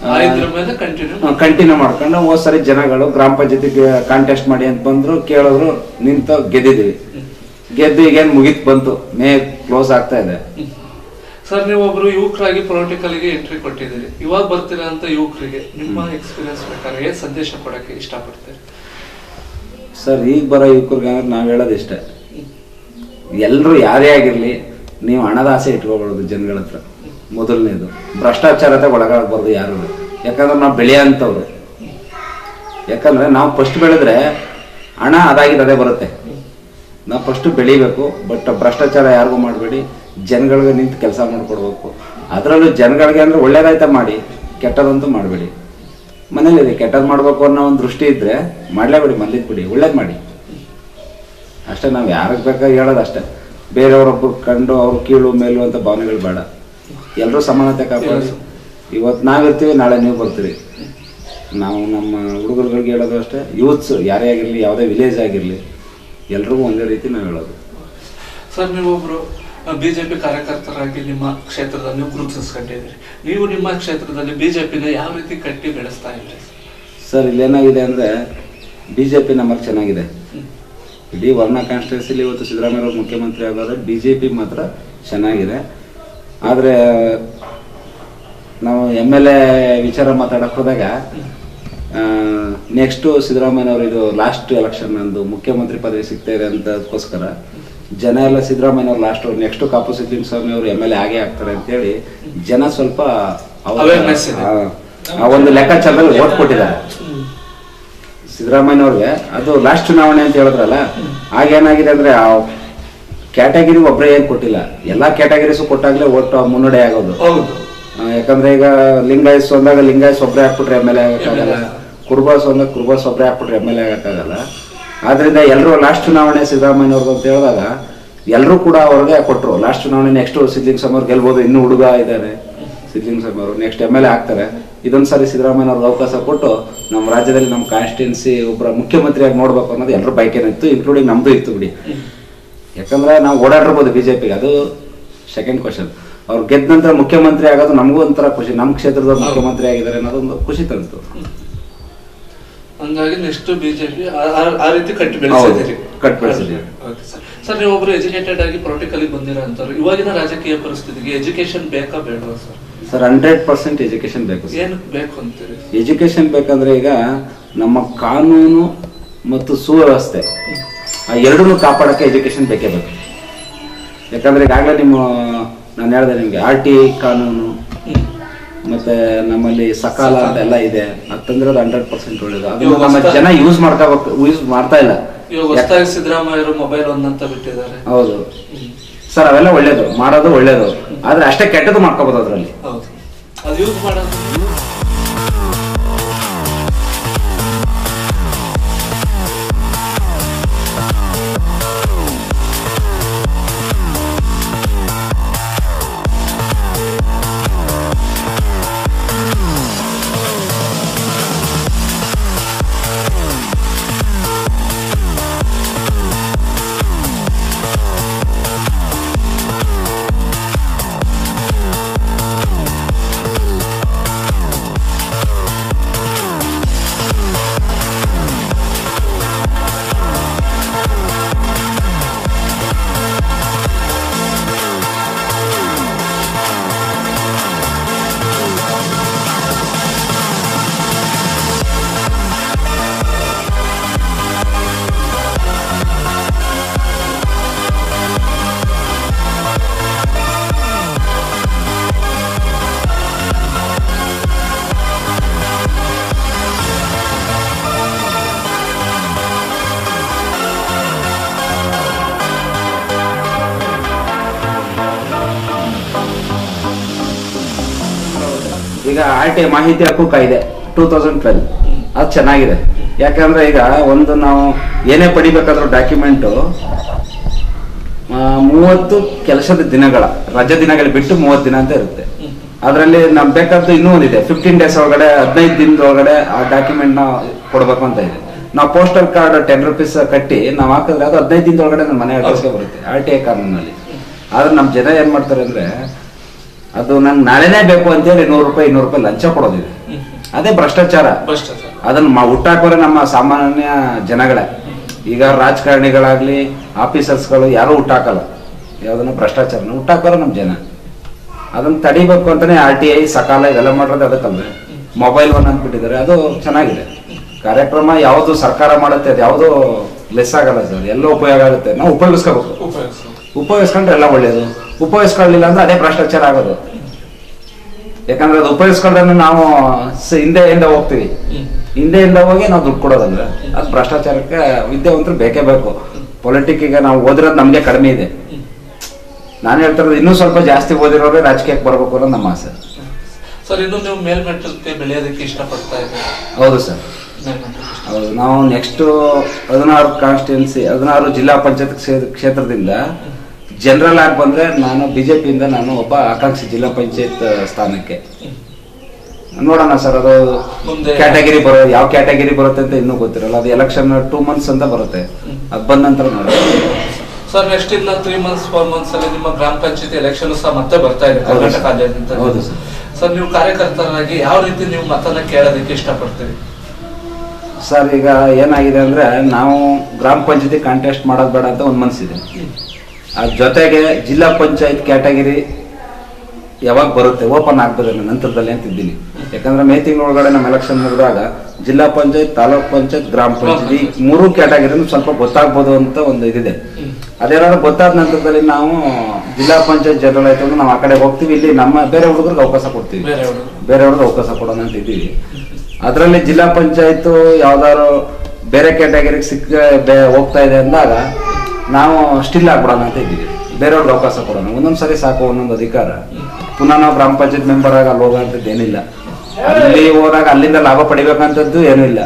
ಆ ಇದ್ರ ಮೇಲೆ ಕಂಟಿನ್ಯೂ ಕಂಟಿನ್ಯೂ ಮಾಡ್ಕೊಂಡು ಹೋದ್ ಸರಿ ಜನಗಳು ಗ್ರಾಮ ಪಂಚಾಯತಿಗೆ ಕಾಂಟೆಸ್ಟ್ ಮಾಡಿ ಅಂತ ಬಂದ್ರು ಕೇಳಿದ್ರು ನಿಂತು ಗೆದ್ದಿದ್ವಿ ಗೆದ್ದು ಈಗೇನ್ ಮುಗಿತ್ ಬಂತು ಮೇ ಕ್ಲೋಸ್ ಆಗ್ತಾ ಇದೆ ಸರ್ ನೀವು ಒಬ್ರು ಯುವಕರಾಗಿ ಪೊಲಿಟಿಕಲ್ಗೆ ಎಂಟ್ರಿ ಕೊಟ್ಟಿದ್ದೀರಿ ಇವಾಗ ಬರ್ತಿರೋಂತ ಯುವಕರಿಗೆ ನಿಮ್ಮ ಎಕ್ಸ್ಪೀರಿಯನ್ಸ್ ಪ್ರಕಾರ ಏನ್ ಸಂದೇಶ ಕೊಡಕ್ಕೆ ಇಷ್ಟಪಡ್ತೀರಿ ಸರ್ ಈಗ ಬರೋ ಯುವಕರಿಗೆ ಅಂದ್ರೆ ನಾವ್ ಹೇಳೋದು ಇಷ್ಟ ಎಲ್ರು ಯಾರೇ ಆಗಿರ್ಲಿ ನೀವು ಹಣದ ಆಸೆ ಇಟ್ಕೋಬಾರ್ದು ಜನಗಳ ಹತ್ರ ಮೊದಲನೇದು ಭ್ರಷ್ಟಾಚಾರದ ಒಳಗಾಗಬಾರ್ದು ಯಾರು ಯಾಕಂದ್ರೆ ನಾವು ಬೆಳೆಯಂತವ್ರು ಯಾಕಂದ್ರೆ ನಾವು ಫಸ್ಟ್ ಬೆಳೆದ್ರೆ ಹಣ ಅದಾಗಿದ್ದು ಅದೇ ಬರುತ್ತೆ ನಾವು ಫಸ್ಟ್ ಬೆಳಿಬೇಕು ಬಟ್ ಭ್ರಷ್ಟಾಚಾರ ಯಾರಿಗೂ ಮಾಡಬೇಡಿ ಜನಗಳಿಗೆ ನಿಂತು ಕೆಲಸ ಮಾಡ್ಕೊಡ್ಬೇಕು ಅದರಲ್ಲೂ ಜನಗಳಿಗೆ ಅಂದ್ರೆ ಒಳ್ಳೇದಾಯ್ತಾ ಮಾಡಿ ಕೆಟ್ಟದಂತೂ ಮಾಡಬೇಡಿ ಮನೇಲಿ ಕೆಟ್ಟದ್ದು ಮಾಡ್ಬೇಕು ಅನ್ನೋ ಒಂದು ದೃಷ್ಟಿ ಇದ್ರೆ ಮಾಡ್ಲೇಬೇಡಿ ಮನೇಲಿ ಬಿಡಿ ಒಳ್ಳೇದು ಮಾಡಿ ಅಷ್ಟೇ ನಾವು ಯಾರಿಗೆ ಬೇಕಾಗಿ ಹೇಳೋದು ಅಷ್ಟೇ ಬೇರೆಯವ್ರೊಬ್ರು ಕಂಡು ಅವ್ರು ಕೀಳು ಮೇಲು ಅಂತ ಭಾವನೆಗಳು ಬೇಡ ಎಲ್ಲರೂ ಸಮಾನತೆ ಕಾಪಾಡಿ ಇವತ್ತು ನಾವಿರ್ತೀವಿ ನಾಳೆ ನೀವು ಬರ್ತೀರಿ ನಾವು ನಮ್ಮ ಹುಡುಗರುಗಳಿಗೆ ಹೇಳೋದು ಅಷ್ಟೇ ಯೂತ್ಸ್ ಯಾರೇ ಆಗಿರಲಿ ಯಾವುದೇ ವಿಲೇಜ್ ಆಗಿರಲಿ ಎಲ್ರಿಗೂ ಒಂದೇ ರೀತಿ ನಾವು ಹೇಳೋದು ಸರ್ ನೀವೊಬ್ರು ಬಿಜೆಪಿ ಕಾರ್ಯಕರ್ತರಾಗಿ ನಿಮ್ಮ ಕ್ಷೇತ್ರದಲ್ಲಿ ನೀವು ಗುರುತಿಸ್ಕೊಂಡಿದ್ದೀರಿ ನೀವು ನಿಮ್ಮ ಕ್ಷೇತ್ರದಲ್ಲಿ ಬಿಜೆಪಿನ ಯಾವ ರೀತಿ ಕಟ್ಟಿ ಬೆಳೆಸ್ತಾ ಇದ್ರಿ ಸರ್ ಇಲ್ಲೇನಾಗಿದೆ ಅಂದರೆ ಬಿ ಜೆ ಪಿ ನಮ್ಮಲ್ಲಿ ಚೆನ್ನಾಗಿದೆ ಇಡೀ ವರ್ಣ ಕಾನ್ಸ್ಟಿಟ್ಯೂನ್ಸಿಲಿ ಇವತ್ತು ಸಿದ್ದರಾಮಯ್ಯ ಅವರು ಮುಖ್ಯಮಂತ್ರಿ ಆಗೋದ್ರೆ ಬಿ ಜೆ ಪಿ ಮಾತ್ರ ಚೆನ್ನಾಗಿದೆ ಆದರೆ ನಾವು ಎಮ್ ಎಲ್ ಎ ವಿಚಾರ ಮಾತಾಡಕ್ಕೆ ಹೋದಾಗ ನೆಕ್ಸ್ಟು ಸಿದ್ದರಾಮಯ್ಯನವರು ಇದು ಲಾಸ್ಟ್ ಎಲೆಕ್ಷನ್ ನಂದು ಮುಖ್ಯಮಂತ್ರಿ ಪದವಿ ಸಿಗ್ತಾ ಇದೆ ಅಂತದಕ್ಕೋಸ್ಕರ ಜನ ಎಲ್ಲ ಸಿದ್ದರಾಮಯ್ಯನವ್ರು ಲಾಸ್ಟ್ ನೆಕ್ಸ್ಟ್ ಕಾಪು ಸಿದ್ಲಿಂಗ ಸ್ವಾಮಿ ಅವರು ಎಮ್ ಎಲ್ ಎ ಆಗೇ ಆಗ್ತಾರೆ ಅಂತೇಳಿ ಜನ ಸ್ವಲ್ಪ ಅವರ- Awareness ಇದೆ. ಆ- ಆ ಒಂದು ಲೆಕ್ಕಾಚಾರದಲ್ಲಿ ಓಟ್ ಕೊಟ್ಟಿದ್ದಾರೆ ಸಿದ್ದರಾಮಯ್ಯನವ್ರಿಗೆ ಅದು ಲಾಸ್ಟ್ ಚುನಾವಣೆ ಅಂತ ಹೇಳಿದ್ರಲ್ಲ ಆಗೇನಾಗಿದೆ ಅಂದ್ರೆ ಆ ಕ್ಯಾಟಗಿರಿ ಒಬ್ಬರೇ ಏನ್ ಕೊಟ್ಟಿಲ್ಲ ಎಲ್ಲಾ ಕ್ಯಾಟಗರೀಸು ಕೊಟ್ಟಾಗ್ಲೇ ಓಟ್ ಮುನ್ನಡೆ ಆಗೋದು ಹೌದು ಆ, ಯಾಕಂದ್ರೆ ಈಗ ಲಿಂಗಾಯಸ್ ಅಂದಾಗ ಲಿಂಗಾಯಸ್ ಒಬ್ಬರೇ ಹಾಕ್ಬಿಟ್ರೆ ಎಮ್ ಎಲ್ ಎ ಆಗಕ್ಕಾಗಲ್ಲ ಕುರ್ಬಾಸ್ ಅಂದಾಗ ಕುರ್ಬಾಸ್ ಒಬ್ಬರೇ ಹಾಕ್ಬಿಟ್ರೆ ಎಮ್ ಎಲ್ ಎ ಆಗಕ್ಕಾಗಲ್ಲ ಆದ್ರಿಂದ ಎಲ್ಲರೂ ಲಾಸ್ಟ್ ಚುನಾವಣೆ ಸಿದ್ದರಾಮಯ್ಯನವ್ರದ್ದು ಅಂತ ಹೇಳಿದಾಗ ಎಲ್ಲರೂ ಕೂಡ ಅವ್ರಿಗೆ ಕೊಟ್ಟರು ಲಾಸ್ಟ್ ಚುನಾವಣೆ ನೆಕ್ಸ್ಟ್ ಸಿದ್ಲಿಂಗ್ ಸ್ವಾಮಿ ಅವ್ರು ಗೆಲ್ಬೋದು ಇನ್ನೂ ಹುಡುಗ ಇದ್ದಾರೆ ಸಿದ್ಲಿಂಗ್ ಸ್ವಾಮಿ ಅವರು ನೆಕ್ಸ್ಟ್ ಎಮ್ ಎಲ್ ಎ ಆಗ್ತಾರೆ ಇದೊಂದು ಸಾರಿ ಸಿದ್ದರಾಮಯ್ಯನವ್ರಿಗೆ ಅವಕಾಶ ಕೊಟ್ಟು ನಮ್ಮ ರಾಜ್ಯದಲ್ಲಿ ನಮ್ಮ ಕಾನ್ಸ್ಟಿಟ್ಯೂನ್ಸಿ ಒಬ್ಬರ ಮುಖ್ಯಮಂತ್ರಿಯಾಗಿ ನೋಡ್ಬೇಕು ಅನ್ನೋದು ಎಲ್ಲರ ಬೈಕೇನಿತ್ತು ಇನ್ಕ್ಲೂಡಿಂಗ್ ನಮ್ದು ಇತ್ತು ಬಿಡಿ ಯಾಕಂದ್ರೆ ನಾವು ಓಡಾಡಿರ್ಬೋದು ಬಿಜೆಪಿಗೆ ಅದು ಸೆಕೆಂಡ್ ಕ್ವಶನ್ ಅವ್ರು ಗೆದ್ದ ನಂತರ ಮುಖ್ಯಮಂತ್ರಿ ಆಗೋದು ನಮಗೂ ಒಂಥರ ಖುಷಿ ನಮ್ಮ ಕ್ಷೇತ್ರದ ಮುಖ್ಯಮಂತ್ರಿ ಆಗಿದ್ದಾರೆ ಅನ್ನೋದೊಂದು ಖುಷಿ ತಂತು ಹಂಗಾಗಿ ನೆಕ್ಸ್ಟ್ ಬಿಜೆಪಿ ಆ ರೀತಿ ಕಟ್ಟಿ ಬೆಳೆಸಿದ್ದೀರಿ ಹೌದು, ಕಟ್ಟಿ ಬೆಳೆಸಿದ್ದೀವಿ. ಓಕೆ ಸರ್ ಸರ್ ನೀವು ಒಬ್ರು ಎಜುಕೇಟೆಡ್ ಆಗಿ ಪೊಲಿಟಿಕಲಿ ಬಂದಿರೋ ಅಂತವ್ರು ಇವಾಗಿನ ರಾಜಕೀಯ ಪರಿಸ್ಥಿತಿಗೆ ಎಜುಕೇಶನ್ ಬೇಕಾ ಬೇಡವಾ sir sir hundred percent education ಬೇಕು ಸರ್ ಏನಕ್ಕೆ ಬೇಕು ಅಂತೀರಿ ಎಜುಕೇಶನ್ ಬೇಕಂದ್ರೆ ಈಗ ನಮ್ಮ ಕಾನೂನು ಮತ್ತು ಸುವ್ಯವಸ್ಥೆ ಆ ಎರಡನ್ನೂ ಕಾಪಾಡಕ್ಕೆ ಎಜುಕೇಶನ್ ಬೇಕೇ ಬೇಕು ಯಾಕಂದ್ರೆ ಈಗಾಗಲೇ ನಿಮ್ಮ ನಾನು ಹೇಳಿದೆ ನಿಮಗೆ ಆರ್ ಟಿ ಕಾನೂನು ಮತ್ತೆ ನಮ್ಮಲ್ಲಿ ಸಕಾಲ ಅಂತ ಎಲ್ಲ ಇದೆ ಅದು ತಂದಿರೋದು ಹಂಡ್ರೆಡ್ ಪರ್ಸೆಂಟ್ ಒಳ್ಳೇದು ಅದನ್ನ ಇವಾಗ ನಮ್ಮ ಹೊಸ್ದಾಗಿ- ಜನ ಯೂಸ್ ಮಾಡ್ಕೋಬೇಕು ಯೂಸ್ ಮಾಡ್ತಾ ಇಲ್ಲ ಇವಾಗ ಹೊಸದಾಗಿ ಸಿದ್ದರಾಮಯ್ಯರು ಮೊಬೈಲ್ ಒಂದಂತ ಬಿಟ್ಟಿದ್ದಾರೆ ಹೌದು ಸರ್ ಅವೆಲ್ಲ ಒಳ್ಳೇದು ಮಾಡೋದು ಒಳ್ಳೇದು ಆದ್ರೆ ಅಷ್ಟೇ ಕೆಟ್ಟದ್ದು ಮಾಡ್ಕೋಬಹುದು ಅದರಲ್ಲಿ ಹೌದು ಅದು ಯೂಸ್ ಮಾಡೋದು ಈಗ ಆರ್ ಟಿ ಮಾಹಿತಿ ಹಕ್ಕು ಕಾಯ್ದೆ ಟೂ ತೌಸಂಡ್ ಟ್ವೆಲ್ ಅದು ಚೆನ್ನಾಗಿದೆ ಯಾಕಂದ್ರೆ ಈಗ ಒಂದು ನಾವು ಏನೇ ಪಡಿಬೇಕಾದ್ರೂ ಡಾಕ್ಯುಮೆಂಟು ಮೂವತ್ತು ಕೆಲಸದ ದಿನಗಳ ರಜೆ ದಿನಗಳು ಬಿಟ್ಟು ಮೂವತ್ತು ದಿನ ಅಂತ ಇರುತ್ತೆ ಅದರಲ್ಲಿ ನಮ್ ಬೇಕಾದ್ದು ಇನ್ನೂ ಒಂದಿದೆ ಫಿಫ್ಟೀನ್ ಡೇಸ್ ಒಳಗಡೆ ಹದಿನೈದು ದಿನದ ಒಳಗಡೆ ಆ ಡಾಕ್ಯುಮೆಂಟ್ ನ ಕೊಡ್ಬೇಕು ಅಂತ ಇದೆ ನಾವು ಪೋಸ್ಟಲ್ ಕಾರ್ಡ್ ಟೆನ್ ರುಪೀಸ್ ಕಟ್ಟಿ ನಾವು ಹಾಕಿದ್ರೆ ಅದು ಹದಿನೈದು ದಿನದ ಒಳಗಡೆ ನಮ್ಮ ಮನೆ ಅಡ್ರೆಸ್ಗೆ ಬರುತ್ತೆ ಆರ್ ಟಿ ಐ ಕಾನೂನಲ್ಲಿ ಆದ್ರೆ ನಮ್ಮ ಜನ ಏನ್ ಮಾಡ್ತಾರೆ ಅಂದ್ರೆ ಅದು ನಂಗೆ ನಾಳೆನೇ ಬೇಕು ಅಂತೇಳಿ ನೂರು ರೂಪಾಯಿ ಇನ್ನೂರು ರೂಪಾಯಿ ಲಂಚ ಕೊಡೋದಿದೆ ಹ್ಮ್. ಅದೇ ಭ್ರಷ್ಟಾಚಾರ ಭ್ರಷ್ಟಾಚಾರ ಅದನ್ನ ಮ- ಹುಟ್ಟಾಕೋರೆ ನಮ್ಮ ಸಾಮಾನ್ಯ ಜನಗಳೇ ಈಗ ರಾಜಕಾರಣಿಗಳಾಗ್ಲಿ ಆಫೀಸರ್ಸ್ಗಳು ಯಾರು ಹುಟ್ಟಾಕಲ್ಲ ಯಾವ್ದನ್ನ ಭ್ರಷ್ಟಾಚಾರನ ಹುಟ್ಟಾಕೋರೆ ನಮ್ಮ ಜನ ಅದನ್ನ ತಡಿಬೇಕು ಅಂತಾನೆ ಆರ್ ಟಿ ಐ ಸಕಾಲ ಇವೆಲ್ಲ ಮಾಡೋದು ಅದಕ್ಕಲ್ವೇ ಮೊಬೈಲ್ ಒನ್ ಅಂದ್ಬಿಟ್ಟಿದ್ದಾರೆ ಅದು ಚೆನ್ನಾಗಿದೆ ಕಾರ್ಯಕ್ರಮ ಯಾವುದು ಸರ್ಕಾರ ಮಾಡುತ್ತೆ ಅದು ಯಾವುದು ಲೆಸ್ ಆಗಲ್ಲ ಸರ್ ಎಲ್ಲ ಉಪಯೋಗ ಆಗುತ್ತೆ ನಾವು ಉಪಯೋಗಿಸ್ಕೋಬೇಕು ಉಪಯೋಗಿಸೋದು ಉಪಯೋಗಿಸ್ಕೊಂಡ್ರೆ ಎಲ್ಲ ಒಳ್ಳೇದು ಉಪಯೋಗಿಸ್ಕೊಳ್ಳಿಲ್ಲ ಅಂದ್ರೆ ಅದೇ ಭ್ರಷ್ಟಾಚಾರ ಆಗೋದು ಯಾಕಂದ್ರೆ ಅದು ಉಪಯೋಗಿಸ್ಕೊಂಡ್ರೆ ನಾವು ಸ- ಹಿಂದೆಯಿಂದ ಹೋಗ್ತೀವಿ ಹ್ಮ್. ಹಿಂದೆಯಿಂದ ಹೋಗಿ ನಾವು ದುಡ್ಡು ಕೊಡೋದಲ್ಲ ಅದು ಭ್ರಷ್ಟಾಚಾರಕ್ಕೆ ವಿದ್ಯಾವಂತರು ಬೇಕೇ ಬೇಕು ಪೊಲಿಟಿಕ್ ಈಗ ನಾವು ಓದಿರೋದು ನಮಗೆ ಕಡಿಮೆ ಇದೆ ಹ್ಮ್. ನಾನು ಹೇಳ್ತಿರೋದು ಇನ್ನೂ ಸ್ವಲ್ಪ ಜಾಸ್ತಿ ಓದಿರೋರೇ ರಾಜಕೀಯಕ್ಕೆ ಬರಬೇಕು ಅನ್ನೋದು ನಮ್ಮ ಆಸೆ ಸರ್ ಇನ್ನು ನೀವು ಮೇಲ್ಮಟ್ಟಕ್ಕೆ ಬೆಳೆಯೋದಕ್ಕೆ ಇಷ್ಟಪಡ್ತಾ ಇದ್ದೀರಾ ಹೌದು ಸರ್ ಮೇಲ್ಮಟ್ಟಕ್ಕೆ ಇಷ್ಟ- ಹೌದು ನಾವು ನೆಕ್ಸ್ಟ್ ಹದಿನಾರು ಕಾನ್ಸ್ಟಿಟ್ಯೂನ್ಸಿ ಹದಿನಾರು ಜಿಲ್ಲಾ ಪಂಚಾಯತ್ ಕ್ಷೇತ್ರದಿಂದ ಜನರಲ್ ಆಗಿ ಬಂದ್ರೆ ನಾನು ಬಿಜೆಪಿಯಿಂದ ನಾನು ಒಬ್ಬ ಆಕಾಂಕ್ಷಿ ಜಿಲ್ಲಾ ಪಂಚಾಯತ್ ಸ್ಥಾನಕ್ಕೆ ನೋಡೋಣ ಸರ್ ಅದು ಮುಂದೆ- ಕ್ಯಾಟಗರಿ ಬರೋ ಯಾವ ಕ್ಯಾಟಗರಿ ಬರುತ್ತೆ ಅಂತ ಇನ್ನೂ ಗೊತ್ತಿರಲ್ಲ ಅದು ಎಲೆಕ್ಷನ್ ಟೂ ಮಂತ್ಸ್ ಅಂತ ಬರುತ್ತೆ ಅದು ಬಂದ ನಂತರ ನೋಡೋಣ ಸರ್ ನೆಕ್ಸ್ಟ್ ಇನ್ನ ತ್ರೀ ಮಂತ್ಸ್ ಫೋರ್ ಮಂತ್ಸ್ ಅಲ್ಲಿ ನಿಮ್ಮ ಗ್ರಾಮ ಪಂಚಾಯತಿ ಎಲೆಕ್ಷನ್ ಸಹ ಮತ್ತೆ ಬರ್ತಾ ಇದೆ ಹೌದು ಕರ್ನಾಟಕ ಸರ್. ರಾಜ್ಯಾದ್ಯಂತ ಹೌದು ಸರ್. ಸರ್ ನೀವು ಕಾರ್ಯಕರ್ತರಾಗಿ ಯಾವ ರೀತಿ ನೀವು ಮತನ ಕೇಳೋದಕ್ಕೆ ಇಷ್ಟಪಡ್ತೀರಿ ಸರ್ ಈಗ ಏನಾಗಿದೆ ಅಂದ್ರೆ ನಾವು ಗ್ರಾಮ ಪಂಚಾಯತಿ ಕಾಂಟೆಸ್ಟ್ ಮಾಡೋದು ಬೇಡ ಅಂತ ಒಂದು ಮನಸ್ಸಿದೆ ಅದ್ರ ಜೊತೆಗೆ ಜಿಲ್ಲಾ ಪಂಚಾಯತ್ ಕ್ಯಾಟಗರಿ ಯಾವಾಗ ಬರುತ್ತೆ ಓಪನ್ ಆಗ್ಬೋದಲ್ಲ ನಂತರದಲ್ಲಿ ಅಂತ ಇದ್ದೀನಿ ಯಾಕಂದ್ರೆ ಮೇ ತಿಂಗಳೊಳಗಡೆ ನಮ್ಮ ಎಲೆಕ್ಷನ್ ಮುಗಿದಾಗ ಜಿಲ್ಲಾ ಪಂಚಾಯತ್ ತಾಲೂಕ್ ಪಂಚಾಯತ್ ಗ್ರಾಮ ಪಂಚಾಯತ್ ಈ ಮೂರು ಕ್ಯಾಟಗರಿನೂ ಸ್ವಲ್ಪ ಗೊತ್ತಾಗ್ಬೋದು ಅಂತ ಒಂದು ಇದಿದೆ ಅದೇನಾದ್ರು ಗೊತ್ತಾದ ನಂತರದಲ್ಲಿ ನಾವು ಜಿಲ್ಲಾ ಪಂಚಾಯತ್ ಜನರಲ್ ಆಯ್ತು ಅಂದ್ರೆ ನಾವು ಆ ಕಡೆ ಹೋಗ್ತೀವಿ ಇಲ್ಲಿ ನಮ್ಮ ಬೇರೆ ಹುಡುಗರಿಗೆ ಅವಕಾಶ ಕೊಡ್ತೀವಿ ಬೇರೆ ಅವರು ಬೇರೆಯವ್ರಿಗೆ ಅವಕಾಶ ಕೊಡೋಣ ಅಂತ ಇದ್ದೀವಿ ಅದರಲ್ಲಿ ಜಿಲ್ಲಾ ಪಂಚಾಯತ್ ಯಾವ್ದಾದ್ರು ಬೇರೆ ಕ್ಯಾಟಗರಿಗೆ ಸಿಕ್ಕ ಬೇ- ಹೋಗ್ತಾ ಇದೆ ಅಂದಾಗ ನಾವು ಸ್ಟಿಲ್ ಆಗ್ಬಿಡೋಣ ಅಂತ ಇದ್ದೀವಿ ಬೇರೆಯವ್ರಿಗೆ ಅವಕಾಶ ಕೊಡೋಣ ಒಂದೊಂದ್ ಸರಿ ಸಾಕು ಒಂದೊಂದು ಅಧಿಕಾರ ಪುನಃ ನಾವು ಗ್ರಾಮ ಪಂಚಾಯತ್ ಮೆಂಬರ್ ಆಗಿ ಅಲ್ಲಿ ಹೋಗೋಂಥದ್ದು ಏನಿಲ್ಲ ಅಲ್ಲಿ ಹೋದಾಗ ಅಲ್ಲಿಂದ ಲಾಭ ಪಡಿಬೇಕಂತದ್ದು ಏನೂ ಇಲ್ಲ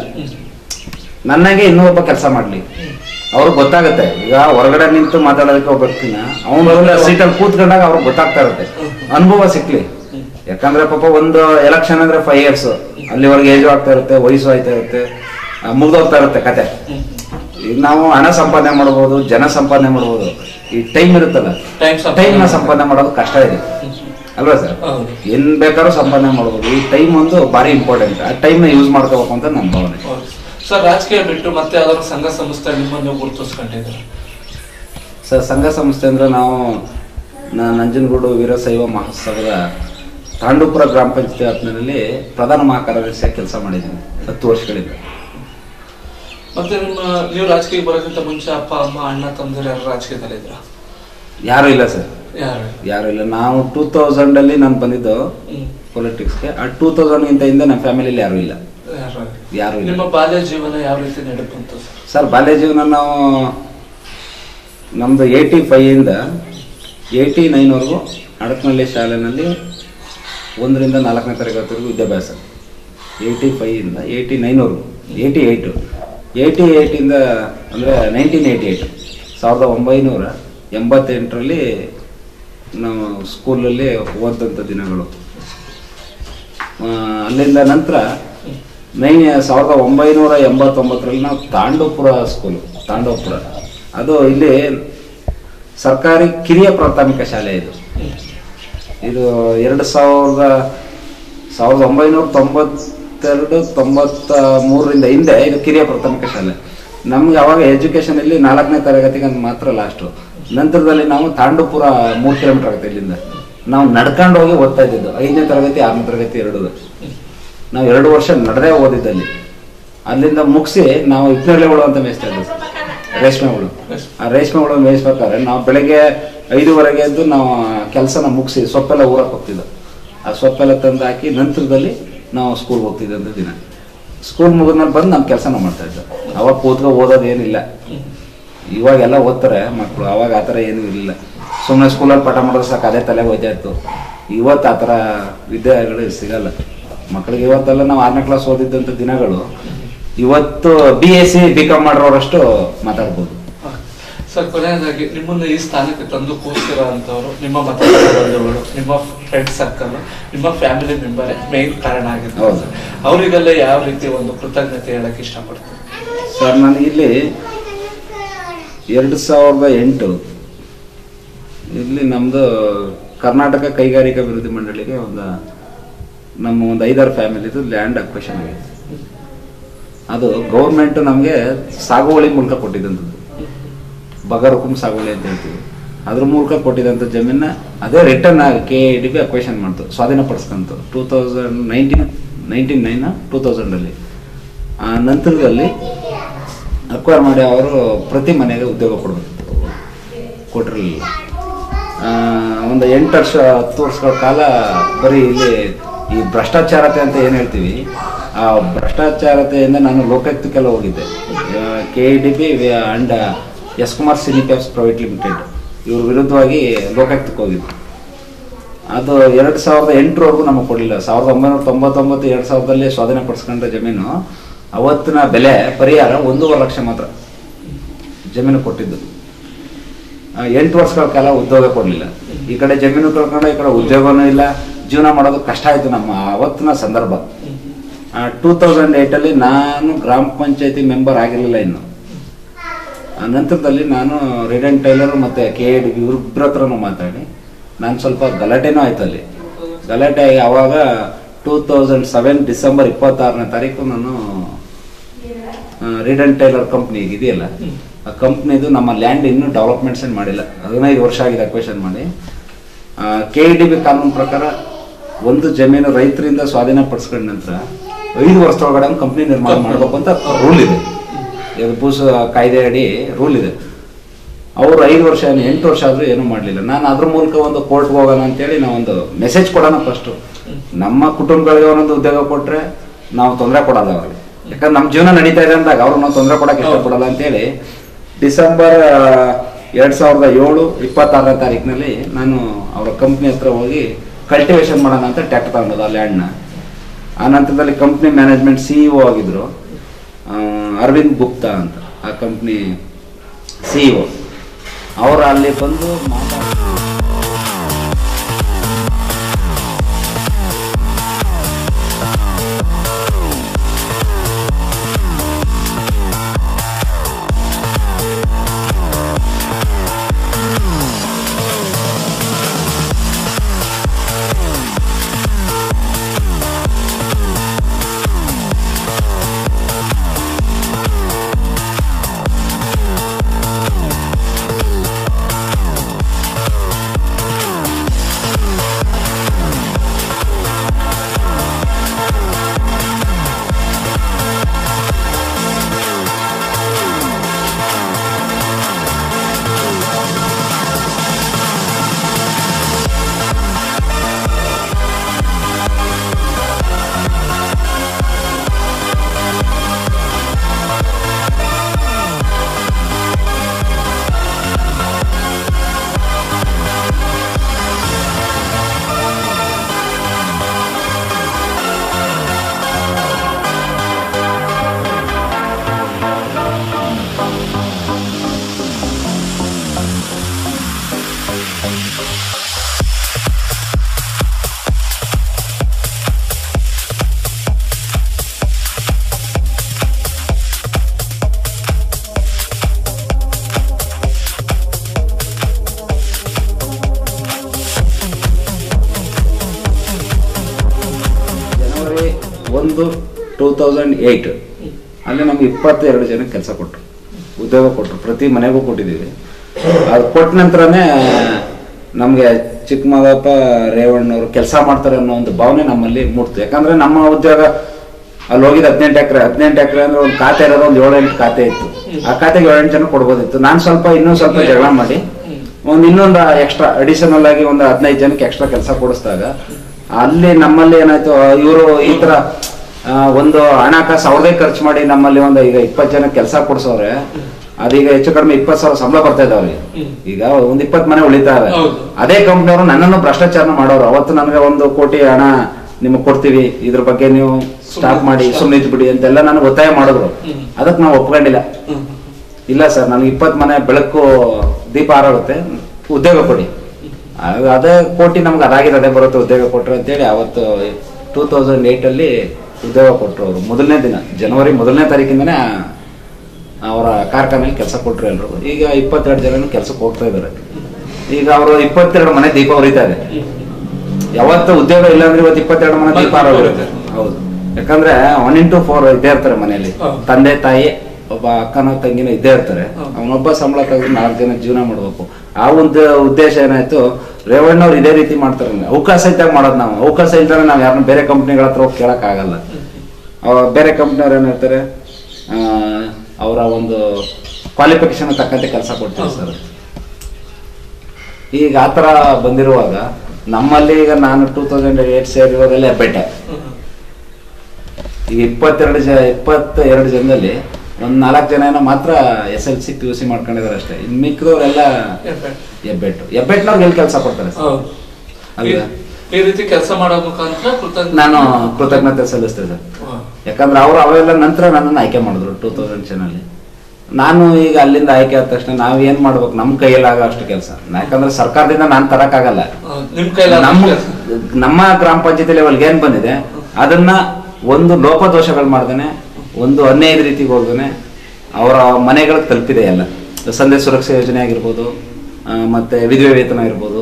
ನನಗೆ ಇನ್ನೂ ಒಬ್ಬ ಕೆಲಸ ಮಾಡ್ಲಿ ಅವ್ರಿಗೆ ಗೊತ್ತಾಗುತ್ತೆ ಈಗ ಹೊರಗಡೆ ನಿಂತು ಮಾತಾಡೋದಕ್ಕೆ ಒಬ್ಬ ವ್ಯಕ್ತಿನ ಅವನ ಸೀಟಲ್ಲಿ ಕೂತ್ಕೊಂಡಾಗ ಅವ್ರಿಗೆ ಗೊತ್ತಾಗ್ತಾ ಇರುತ್ತೆ ಅನುಭವ ಸಿಕ್ಲಿ ಯಾಕಂದ್ರೆ ಪಾಪ ಒಂದು ಎಲೆಕ್ಷನ್ ಅಂದ್ರೆ ಫೈವ್ ಇಯರ್ಸ್ ಅಲ್ಲಿವರೆಗೆ ಏಜು ಆಗ್ತಾ ಇರುತ್ತೆ ವಯಸ್ಸು ಆಯ್ತಾ ಇರುತ್ತೆ ಆ, ಮುಗ್ದೋಗ್ತಾ ಇರುತ್ತೆ ಕತೆ ಈಗ ನಾವು ಹಣ ಸಂಪಾದನೆ ಮಾಡ್ಬೋದು ಜನ ಸಂಪಾದನೆ ಮಾಡ್ಬೋದು ಈ ಟೈಮ್ ಇರುತ್ತಲ್ಲ Time ಸಂಪಾದನೆ ಟೈಮ್ ನ ಸಂಪಾದನೆ ಮಾಡೋದು ಕಷ್ಟ ಇದೆ ಅಲ್ವಾ ಸರ್ ಹೌದು ಏನ್ ಬೇಕಾದ್ರೂ ಸಂಪಾದನೆ ಮಾಡ್ಬೋದು ಈ ಟೈಮ್ ಒಂದು ಭಾರಿ ಇಂಪಾರ್ಟೆಂಟ್ ಆ ಟೈಮ್ ನ ಯೂಸ್ ಮಾಡ್ಕೋಬೇಕು ಅಂತ ನನ್ನ ಭಾವನೆ ಹೌದು. ಸರ್ ರಾಜಕೀಯ ಬಿಟ್ಟು ಮತ್ತೆ ಯಾವ್ದಾದ್ರು ಸಂಘ ಸಂಸ್ಥೆ ನಿಮ್ಮನ್ನು ಗುರುತಿಸ್ಕೊಂಡಿದ್ದಾರೆ ಸರ್ ಸಂಘ ಸಂಸ್ಥೆ ಅಂದ್ರೆ ನಾವು ನ- ನಂಜನಗೂಡು ವೀರಶೈವ ಮಹೋತ್ಸವದ ತಾಂಡೂಪುರ ಗ್ರಾಮ ಪಂಚಾಯತಿ ವ್ಯಾಪ್ತಿನಲ್ಲಿ ಪ್ರಧಾನ ಮಹಾಕಾರ್ಯದರ್ಶಿಯಾಗಿ ಕೆಲಸ ಮಾಡಿದ್ದೀನಿ ಹತ್ತು ವರ್ಷಗಳಿಂದ ಮತ್ತೆ ನಿಮ್ಮ ನೀವು ರಾಜಕೀಯ ಬರೋಕ್ಕಿಂತ ಮುಂಚೆ ಅಪ್ಪ ಅಮ್ಮ ಅಣ್ಣ ತಂದಿರ ಯಾರು ರಾಜಕೀಯದಲ್ಲಿದ್ರ ಯಾರು ಇಲ್ಲ ಸರ್ ಯಾರು ಯಾರು ಇಲ್ಲ ನಾವು ಟೂ ತೌಸಂಡ್ ಅಲ್ಲಿ ನಾನು ಬಂದಿದ್ದು ಹ್ಮ್. ಪೊಲಿಟಿಕ್ಸ್ಗೆ ಆ ಟೂ ತೌಸಂಡ್ ಗಿಂತ ಹಿಂದೆ ನಮ್ಮ ಫ್ಯಾಮಿಲಿಯಲ್ಲಿ ಯಾರು ಇಲ್ಲ ಯಾರು ಯಾರು ಇಲ್ಲ ನಿಮ್ಮ ಬಾಲ್ಯ ಜೀವನ ಯಾವ ರೀತಿ ನಡೀತು ಸರ್ ಸರ್ ಬಾಲ್ಯ ಜೀವನ ನಾವು ನಮ್ಮದು ಏಯ್ಟಿ ಫೈವಿಂದ ಏಯ್ಟಿ ನೈನ್ವರೆಗೂ ಅಡಕನಹಳ್ಳಿ ಶಾಲೆಯಲ್ಲಿ ಒಂದರಿಂದ ನಾಲ್ಕನೇ ತರಗತಿವರೆಗೂ ವಿದ್ಯಾಭ್ಯಾಸ ಏಯ್ಟಿ ಫೈವಿಂದ ಏಯ್ಟಿ ನೈನ್ವರೆಗೂ ಏಯ್ಟಿ ಏಯ್ಟು ಏಯ್ಟಿ ಏಯ್ಟಿಂದ ಅಂದರೆ ನೈನ್ಟೀನ್ ಏಯ್ಟಿ ಏಯ್ಟ್ ಸಾವಿರದ ಒಂಬೈನೂರ ಎಂಬತ್ತೆಂಟರಲ್ಲಿ ನಾವು ಸ್ಕೂಲಲ್ಲಿ ಓದಂಥ ದಿನಗಳು ಆ, ಅಲ್ಲಿಂದ ನಂತರ ನೈನ್ ಸಾವಿರದ ಒಂಬೈನೂರ ಎಂಬತ್ತೊಂಬತ್ತರಲ್ಲಿ ನಾವು ತಾಂಡೋಪುರ ಸ್ಕೂಲು ತಾಂಡೋಪುರ ಅದು ಇಲ್ಲಿ ಸರ್ಕಾರಿ ಕಿರಿಯ ಪ್ರಾಥಮಿಕ ಶಾಲೆ ಇದು ಇದು ಎರಡು ಸಾವಿರದ ಸಾವಿರದ ಒಂಬೈನೂರ ತೊಂಬತ್ತೆರಡು ತೊಂಬತ್ತ ಮೂರರಿಂದ ಹಿಂದೆ ಇದು ಕಿರಿಯ ಪ್ರಾಥಮಿಕ ಶಾಲೆ ನಮ್ಗೆ ಅವಾಗ ಎಜುಕೇಶನ್ ಇಲ್ಲಿ ನಾಲ್ಕನೇ ತರಗತಿಗೆ ಅಂತ ಮಾತ್ರ ಲಾಸ್ಟು ನಂತರದಲ್ಲಿ ನಾವು ತಾಂಡೂಪುರ ಮೂರು ಕಿಲೋಮೀಟರ್ ಆಗುತ್ತೆ ಇಲ್ಲಿಂದ ನಾವು ನಡ್ಕೊಂಡು ಹೋಗಿ ಓದ್ತಾ ಇದ್ದಿದ್ದು ಐದನೇ ತರಗತಿ ಆರನೇ ತರಗತಿ ಎರಡು ನಾವು ಎರಡು ವರ್ಷ ನಡೆದೇ ಓದಿದ್ದಲ್ಲಿ ಅಲ್ಲಿಂದ ಮುಗಿಸಿ ನಾವು ಇಪ್ಪನೇಳೆ ಹುಳು ಅಂತ ಮೇಯಿಸ್ತಾ ಇದ್ವಿ ರೇಷ್ಮೆ ಹುಳು ಆ ರೇಷ್ಮೆ ಹುಳು ಮೇಯಿಸ್ಬೇಕಾದ್ರೆ ನಾವು ಬೆಳಗ್ಗೆ ಐದುವರೆಗೆ ಎದ್ದು ನಾವು ಕೆಲಸನ ಮುಗಿಸಿ ಸೊಪ್ಪೆಲ್ಲ ಊರಕ್ಕೆ ಹೋಗ್ತಿದ್ವು ಆ ಸೊಪ್ಪೆಲ್ಲ ತಂದು ಹಾಕಿ ನಂತರದಲ್ಲಿ ನಾವು ಸ್ಕೂಲ್ಗೆ ಹೋಗ್ತಿದ್ದಂಥ ದಿನ ಸ್ಕೂಲ್ ಮುಗಿದ್ಮೇಲೆ ಬಂದು ನಮ್ಮ ಕೆಲಸ ನಾವು ಮಾಡ್ತಾ ಇದ್ದೆ ಅವಾಗ ಕೂತ್ಕೊ ಓದೋದು ಏನಿಲ್ಲ ಇವಾಗೆಲ್ಲ ಓದ್ತಾರೆ ಮಕ್ಕಳು ಅವಾಗ ಆ ಥರ ಏನೂ ಇರಲಿಲ್ಲ ಸುಮ್ಮನೆ ಸ್ಕೂಲಲ್ಲಿ ಪಾಠ ಮಾಡೋದು ಸಾಕು ಅದೇ ತಲೆಗೆ ಹೋಯ್ತಾ ಇತ್ತು ಇವತ್ತು ಆ ಥರ ವಿದ್ಯೆಗಳು ಸಿಗಲ್ಲ ಮಕ್ಕಳಿಗೆ ಇವತ್ತೆಲ್ಲ ನಾವು ಆರನೇ ಕ್ಲಾಸ್ ಓದಿದ್ದಂಥ ದಿನಗಳು ಇವತ್ತು B S C B com ಮಾಡಿರೋರಷ್ಟು ಮಾತಾಡ್ಬೋದು ಸರ್ ಕೊನೆಯದಾಗಿ ನಿಮ್ಮನ್ನ ಈ ಸ್ಥಾನಕ್ಕೆ ತಂದು ಕೂರಿಸಿರೋ ಅಂತವರು ನಿಮ್ಮ ಮತ ಬಂಧುಗಳು ನಿಮ್ಮ ಫ್ರೆಂಡ್ ಸರ್ಕಲ್ ನಿಮ್ಮ ಫ್ಯಾಮಿಲಿ ಮೆಂಬರ್ ಮೇನ್ ಕಾರಣ ಆಗಿರ್ತಾರೆ ಹೌದು. ಅವರಿಗೆಲ್ಲ ಯಾವ ರೀತಿ ಒಂದು ಕೃತಜ್ಞತೆ ಹೇಳಕ್ ಇಷ್ಟಪಡ್ತೀನಿ ಸರ್ ನಾನು ಇಲ್ಲಿ ಎರಡು ಸಾವಿರದ ಎಂಟು ಇಲ್ಲಿ ನಮ್ಮದು ಕರ್ನಾಟಕ ಕೈಗಾರಿಕಾ ಅಭಿವೃದ್ಧಿ ಮಂಡಳಿಗೆ ಒಂದು ನಮ್ಮ ಒಂದು ಐದಾರು ಫ್ಯಾಮಿಲಿದು ಲ್ಯಾಂಡ್ ಅಕ್ವೇಷನ್ ಆಗಿದೆ ಅದು ಗೌರ್ಮೆಂಟ್ ನಮಗೆ ಸಾಗುವಳಿ ಮೂಲಕ ಕೊಟ್ಟಿದ್ದಂಥದ್ದು ಬಗರುಕುಂ ಸಾಗುವಳಿ ಅಂತ ಹೇಳ್ತೀವಿ ಅದ್ರ ಮೂಲಕ ಕೊಟ್ಟಿದ್ದಂಥ ಜಮೀನ ಅದೇ return K D B acquisition ಮಾಡ್ತು ಸ್ವಾಧೀನಪಡಿಸ್ಕೊಂತು two thousand nineteen nineteen nine two ತೌಸಂಡಲ್ಲಿ ಆ ನಂತರದಲ್ಲಿ ಅಕ್ವೈರ್ ಮಾಡಿ ಅವರು ಪ್ರತಿ ಮನೆಗೆ ಉದ್ಯೋಗ ಕೊಡಬೇಕು ಕೊಟ್ಟಿರಲಿಲ್ಲ ಒಂದು ಎಂಟು ವರ್ಷ ಹತ್ತು ವರ್ಷಗಳ ಕಾಲ ಬರೀ ಇಲ್ಲಿ ಈ ಭ್ರಷ್ಟಾಚಾರತೆ ಅಂತ ಏನು ಹೇಳ್ತೀವಿ ಆ ಭ್ರಷ್ಟಾಚಾರತೆಯಿಂದ ನಾನು ಲೋಕಾಯುಕ್ತಕ್ಕೆಲ್ಲ ಹೋಗಿದ್ದೆ K E D B and S Kumar ಸಿನಿಪ್ಯಾಪ್ಸ್ ಪ್ರೈವೇಟ್ ಲಿಮಿಟೆಡ್ ಇವ್ರ ವಿರುದ್ಧವಾಗಿ ಲೋಕಾಯುಕ್ತಕ್ಕೆ ಹೋಗಿದ್ದೆ ಅದು ಎರಡು ಸಾವಿರದ ಎಂಟರವರೆಗೂ ನಮಗೆ ಕೊಡಲಿಲ್ಲ ಸಾವಿರದ ಒಂಬೈನೂರ ತೊಂಬತ್ತೊಂಬತ್ತು ಎರಡು ಸಾವಿರದಲ್ಲಿ ಸ್ವಾಧೀನ ಪಡಿಸ್ಕೊಂಡ ಜಮೀನು ಅವತ್ತಿನ ಬೆಲೆ ಪರಿಹಾರ ಒಂದೂವರೆ ಲಕ್ಷ ಮಾತ್ರ ಜಮೀನು ಕೊಟ್ಟಿದ್ದು ಆ, ಎಂಟು ವರ್ಷಗಳ ಕಾಲ ಉದ್ಯೋಗ ಕೊಡಲಿಲ್ಲ ಈ ಕಡೆ ಜಮೀನು ಕಳ್ಕೊಂಡು ಈ ಕಡೆ ಉದ್ಯೋಗನೂ ಇಲ್ಲ ಜೀವನ ಮಾಡೋದು ಕಷ್ಟ ಆಯಿತು ನಮ್ಮ ಅವತ್ತಿನ ಸಂದರ್ಭ ಟೂ ತೌಸಂಡ್ ಏಯ್ಟಲ್ಲಿ ನಾನು ಗ್ರಾಮ ಪಂಚಾಯತಿ ಮೆಂಬರ್ ಆಗಿರಲಿಲ್ಲ ಇನ್ನು ಆ ನಂತರದಲ್ಲಿ ನಾನು ರಿಡನ್ ಟೈಲರ್ ಮತ್ತು ಕೆ ಎ ಡಿ ಇವ್ರಿಬ್ಬರ ಹತ್ರನೂ ಮಾತಾಡಿ ನಾನು ಸ್ವಲ್ಪ ಗಲಾಟೆನೂ ಆಯ್ತು ಅಲ್ಲಿ ಗಲಾಟೆ ಆಗಿ ಅವಾಗ ಟೂ ತೌಸಂಡ್ ಸೆವೆನ್ ಡಿಸೆಂಬರ್ ಇಪ್ಪತ್ತಾರನೇ ತಾರೀಕು ನಾನು ರಿಡನ್ ಟೈಲರ್ ಕಂಪ್ನಿ ಇದೆಯಲ್ಲ ಆ ಕಂಪ್ನಿದು ನಮ್ಮ ಲ್ಯಾಂಡ್ ಇನ್ನೂ ಡೆವಲಪ್ಮೆಂಟ್ಸ್ ಏನು ಮಾಡಿಲ್ಲ ಹದಿನೈದು ವರ್ಷ ಆಗಿದೆ ಅಕ್ವೇಷನ್ ಮಾಡಿ ಕೆ ಇ ಡಿ ಬಿ ಕಾನೂನು ಪ್ರಕಾರ ಒಂದು ಜಮೀನು ರೈತರಿಂದ ಸ್ವಾಧೀನ ಪಡಿಸ್ಕೊಂಡ ನಂತರ ಐದು ವರ್ಷದೊಳಗಡೆ ಒಂದು ಕಂಪ್ನಿ ನಿರ್ಮಾಣ ಮಾಡಬೇಕು ಅಂತ ರೂಲ್ ಇದೆ ಇದು ಭೂಸ ಕಾಯ್ದೆ ಅಡಿ ರೂಲ್ ಇದೆ ಅವರು ಐದು ವರ್ಷ ಏನು ಎಂಟು ವರ್ಷ ಆದರೂ ಏನೂ ಮಾಡಲಿಲ್ಲ ನಾನು ಅದ್ರ ಮೂಲಕ ಒಂದು ಕೋರ್ಟ್ಗೆ ಹೋಗೋಣ ಅಂತೇಳಿ ನಾವು ಒಂದು ಮೆಸೇಜ್ ಕೊಡೋಣ ಫಸ್ಟು ನಮ್ಮ ಕುಟುಂಬಗಳಿಗೆ ಒಂದೊಂದು ಉದ್ಯೋಗ ಕೊಟ್ಟರೆ ನಾವು ತೊಂದರೆ ಕೊಡಲ್ಲ ಅವ್ರಿಗೆ ಯಾಕಂದ್ರೆ ನಮ್ಮ ಜೀವನ ನಡೀತಾ ಇದೆ ಅಂದಾಗ ಅವ್ರು ನಾವು ತೊಂದರೆ ಕೊಡೋಕೆ ಇಷ್ಟಪಡಲ್ಲ ಅಂತೇಳಿ ಡಿಸೆಂಬರ್ ಎರಡು ಸಾವಿರದ ಏಳು ಇಪ್ಪತ್ತಾರನೇ ತಾರೀಕಿನಲ್ಲಿ ನಾನು ಅವರ ಕಂಪ್ನಿ ಹತ್ರ ಹೋಗಿ ಕಲ್ಟಿವೇಶನ್ ಮಾಡೋಣ ಅಂತ ಟ್ಯಾಕ್ಟರ್ ತಗೊಂಡದ್ದು ಆ ಲ್ಯಾಂಡ್ನ ಆ ನಂತರದಲ್ಲಿ ಕಂಪ್ನಿ ಮ್ಯಾನೇಜ್ಮೆಂಟ್ ಸಿ ಇ ಆಗಿದ್ರು ಆ, ಅರವಿಂದ್ ಗುಪ್ತಾ ಅಂತ ಆ ಕಂಪ್ನಿ ಸಿ ಇ ಅವರು ಅಲ್ಲಿ ಬಂದು ಮಾತಾಡಿ ಜನವರಿ ಒಂದು ಟೂ ತೌಸಂಡ್ ಏಯ್ಟ್ ಅಲ್ಲಿ ನಮ್ಗೆ ಇಪ್ಪತ್ತೆರಡು ಜನ ಕೆಲಸ ಕೊಟ್ಟರು ಉದ್ಯೋಗ ಕೊಟ್ಟರು ಪ್ರತಿ ಮನೆಗೂ ಕೊಟ್ಟಿದ್ದೀವಿ ಅದು ಕೊಟ್ಟ ನಂತರನೇ ನಮಗೆ ಚಿಕ್ಕಮಗಳಪ್ಪ ರೇವಣ್ಣವರು ಕೆಲಸ ಮಾಡ್ತಾರೆ ಅನ್ನೋ ಒಂದು ಭಾವನೆ ನಮ್ಮಲ್ಲಿ ಮೂಡ್ತು ಯಾಕಂದ್ರೆ ನಮ್ಮ ಉದ್ಯೋಗ ಅಲ್ಲಿ ಹೋಗಿದ್ದು ಹದಿನೆಂಟು ಎಕರೆ ಹದಿನೆಂಟು ಎಕರೆ ಅಂದ್ರೆ ಒಂದು ಖಾತೆ ಇರೋದು ಒಂದು ಏಳೆಂಟು ಖಾತೆ ಇತ್ತು ಆ ಖಾತೆಗೆ ಏಳೆಂಟು ಜನ ಕೊಡ್ಬೋದಿತ್ತು ನಾನು ಸ್ವಲ್ಪ ಇನ್ನೂ ಸ್ವಲ್ಪ ಜಗಳ ಮಾಡಿ ಒಂದು ಇನ್ನೊಂದು ಎಕ್ಸ್ಟ್ರಾ ಅಡಿಷನಲ್ ಆಗಿ ಒಂದು ಹದಿನೈದು ಜನಕ್ಕೆ ಎಕ್ಸ್ಟ್ರಾ ಕೆಲಸ ಕೊಡಿಸಿದಾಗ ಅಲ್ಲಿ ನಮ್ಮಲ್ಲಿ ಏನಾಯ್ತು ಇವರು ಈ ತರ ಆ, ಒಂದು ಹಣಕಾಸು ಅವ್ರದೇ ಖರ್ಚು ಮಾಡಿ ನಮ್ಮಲ್ಲಿ ಒಂದು ಈಗ ಇಪ್ಪತ್ತು ಜನ ಕೆಲಸ ಕೊಡ್ಸೋರೆ ಅದೀಗ ಹೆಚ್ಚು ಕಡಿಮೆ ಇಪ್ಪತ್ತು ಸಾವಿರ ಸಂಬಳ ಬರ್ತಾ ಇದೆ ಅವ್ರಿಗೆ ಹ್ಮ್. ಈಗ ಒಂದು ಇಪ್ಪತ್ತು ಮನೆ ಉಳಿತಾವೆ ಹೌದು. ಅದೇ ಕಂಪ್ನಿಯವರು ನನ್ನನ್ನು ಭ್ರಷ್ಟಾಚಾರ ಮಾಡೋರು ಅವತ್ತು ನನಗೆ ಒಂದು ಕೋಟಿ ಹಣ ನಿಮಗೆ ಕೊಡ್ತೀವಿ ಇದ್ರ ಬಗ್ಗೆ ನೀವು ಸ್ಟಾಪ್ ಮಾಡಿ ಸುಮ್ಮನೆ ಬಿಡಿ ಅಂತೆಲ್ಲ ನನಗೆ ಒತ್ತಾಯ ಮಾಡಿದ್ರು ಹ್ಮ್. ಅದಕ್ಕೆ ನಾವು ಒಪ್ಕೊಂಡಿಲ್ಲ ಹ್ಮ್. ಇಲ್ಲ ಸರ್ ನನಗೆ ಇಪ್ಪತ್ತು ಮನೆ ಬೆಳಕು ದೀಪ ಹಾರಾಗುತ್ತೆ ಉದ್ಯೋಗ ಕೊಡಿ ಆಗ ಅದೇ ಕೋಟಿ ನಮ್ಗೆ ಅದಾಗಿದೆ ಅದೇ ಬರುತ್ತೆ ಉದ್ಯೋಗ ಕೊಟ್ಟರು ಅಂತೇಳಿ ಅವತ್ತು ಟೂ ತೌಸಂಡ್ ಏಯ್ಟಲ್ಲಿ ಉದ್ಯೋಗ ಕೊಟ್ಟರು ಅವರು ಮೊದಲನೇ ದಿನ ಜನವರಿ ಮೊದಲನೇ ತಾರೀಕಿಂದನೇ ಅವರ ಕಾರ್ಖಾನೆಯಲ್ಲಿ ಕೆಲಸ ಕೊಟ್ಟರು ಎಲ್ಲರೂ ಈಗ ಇಪ್ಪತ್ತೆರಡು ಜನ ಕೆಲಸಕ್ಕೆ ಹೋಗ್ತಾ ಇದ್ದಾರೆ ಈಗ ಅವರು ಇಪ್ಪತ್ತೆರಡು ಮನೆ ದೀಪ ಉರಿತಾರೆ ಯಾವತ್ತು ಉದ್ಯೋಗ ಇಲ್ಲ ಅಂದ್ರೆ ಇವತ್ತು ಇಪ್ಪತ್ತೆರಡು ಮನೆ ದೀಪ ಮನೆ ಆರೋಗುತ್ತೆ ಹೌದು ಯಾಕಂದ್ರೆ ಒನ್ ಇಂಟು ಫೋರ್ ಇದ್ದೇ ಇರ್ತಾರೆ ಮನೆಯಲ್ಲಿ ಹೌದು. ತಂದೆ ತಾಯಿ ಒಬ್ಬ ಅಕ್ಕನೋ ತಂಗಿನೋ ಇದ್ದೇ ಇರ್ತಾರೆ ಹೌದು. ಅವನೊಬ್ಬ ಸಂಬಳ ತೆಗೆದು ನಾಲ್ಕು ಜನ ಜೀವನ ಮಾಡ್ಬೇಕು ಆ ಒಂದು ಉದ್ದೇಶ ಏನಾಯ್ತು ರೇವಣ್ಣವ್ರು ಇದೇ ರೀತಿ ಮಾಡ್ತಾರೆ ಅವಕಾಶ ಇದ್ದಾಗ ಮಾಡೋದು ನಾವು ಅವಕಾಶ ಇಲ್ದಾಗ ನಾವು ಯಾರನ್ನ ಬೇರೆ ಕಂಪ್ನಿಗಳ ಹತ್ರ ಹೋಗಿ ಕೇಳಕ್ ಆಗಲ್ಲ ಅವ ಬೇರೆ ಕಂಪ್ನಿಯವ್ರು ಏನಿರ್ತಾರೆ ಅವರ ಒಂದು ಕ್ವಾಲಿಫಿಕೇಶನ್ ತಕ್ಕಂತೆ ಕೆಲಸ ಕೊಡ್ತಾರೆ ಸರ್ ಈಗ ಆ ಥರ ಬಂದಿರುವಾಗ ನಮ್ಮಲ್ಲಿ ಈಗ ನಾನು ಟೂ ತೌಸಂಡ್ ಏಟ್ ಸೇರಿರೋದೆಲ್ಲ ಹೆಬ್ಬೆಟ್ಟೆ ಈಗ ಇಪ್ಪತ್ತೆರಡು ಜ ಇಪ್ಪತ್ತೆರಡು ಜನದಲ್ಲಿ ಒಂದ್ ನಾಲ್ಕು ಜನ ಏನೋ ಮಾತ್ರ S L C P U C ಮಾಡ್ಕೊಂಡಿದ್ದಾರೆ ಅಷ್ಟೇ ಇನ್ ಮಿಕ್ಕಿದವರೆಲ್ಲ ಹೆಬ್ಬೆಟ್ಟು ಹೆಬ್ಬೆಟ್ನವ್ರಿಗೆ ಎಲ್ಲಿ ಕೆಲಸ ಕೊಡ್ತಾರೆ ಸರ್ ಹೌದು ಅಲ್ವಾ? ಈ- ಈ ರೀತಿ ಕೆಲಸ ಮಾಡೋ ಮುಖಾಂತರ ಕೃತಜ್ಞ ನಾನು ಕೃತಜ್ಞತೆ ಸಲ್ಲಿಸ್ತೇನೆ ಸರ್ ಯಾಕಂದ್ರೆ ಅವರು ಅವೆಲ್ಲ ನಂತರ ನನ್ನನ್ನು ಆಯ್ಕೆ ಮಾಡಿದ್ರು ಟೂ ತೌಸಂಡ್ ಅಲ್ಲಿ ನಾನು ಈಗ ಅಲ್ಲಿಂದ ಆಯ್ಕೆ ಆದ ತಕ್ಷಣ ನಾವ್ ಏನ್ ಮಾಡ್ಬೇಕು ನಮ್ ಕೈಯಲ್ಲಾಗೋ ಅಷ್ಟು ಕೆಲಸ ಯಾಕಂದ್ರೆ ಸರ್ಕಾರದಿಂದ ನಾನು ತರಕ್ಕಾಗಲ್ಲ ನಿಮ್ ಕೈಲ ನಮ್ಮ ನಮ್ಮ ಗ್ರಾಮ ಪಂಚಾಯತಿ ಲೆವೆಲ್ಗೆ ಏನ್ ಬಂದಿದೆ ಅದನ್ನ ಒಂದು ಲೋಪದೋಷಗಳು ಮಾಡ್ದೇನೆ ಒಂದು ಅನ್ಯಾಯದ ರೀತಿಗೆ ಹೋಗ್ದೇನೆ ಅವರ ಮನೆಗಳಿಗೆ ತಲುಪಿದೆ ಎಲ್ಲ ಸಂದೇಶ ಸುರಕ್ಷಾ ಯೋಜನೆ ಆಗಿರ್ಬೋದು ಆ, ಮತ್ತೆ ವಿಧವೆ ವೇತನ ಇರ್ಬೋದು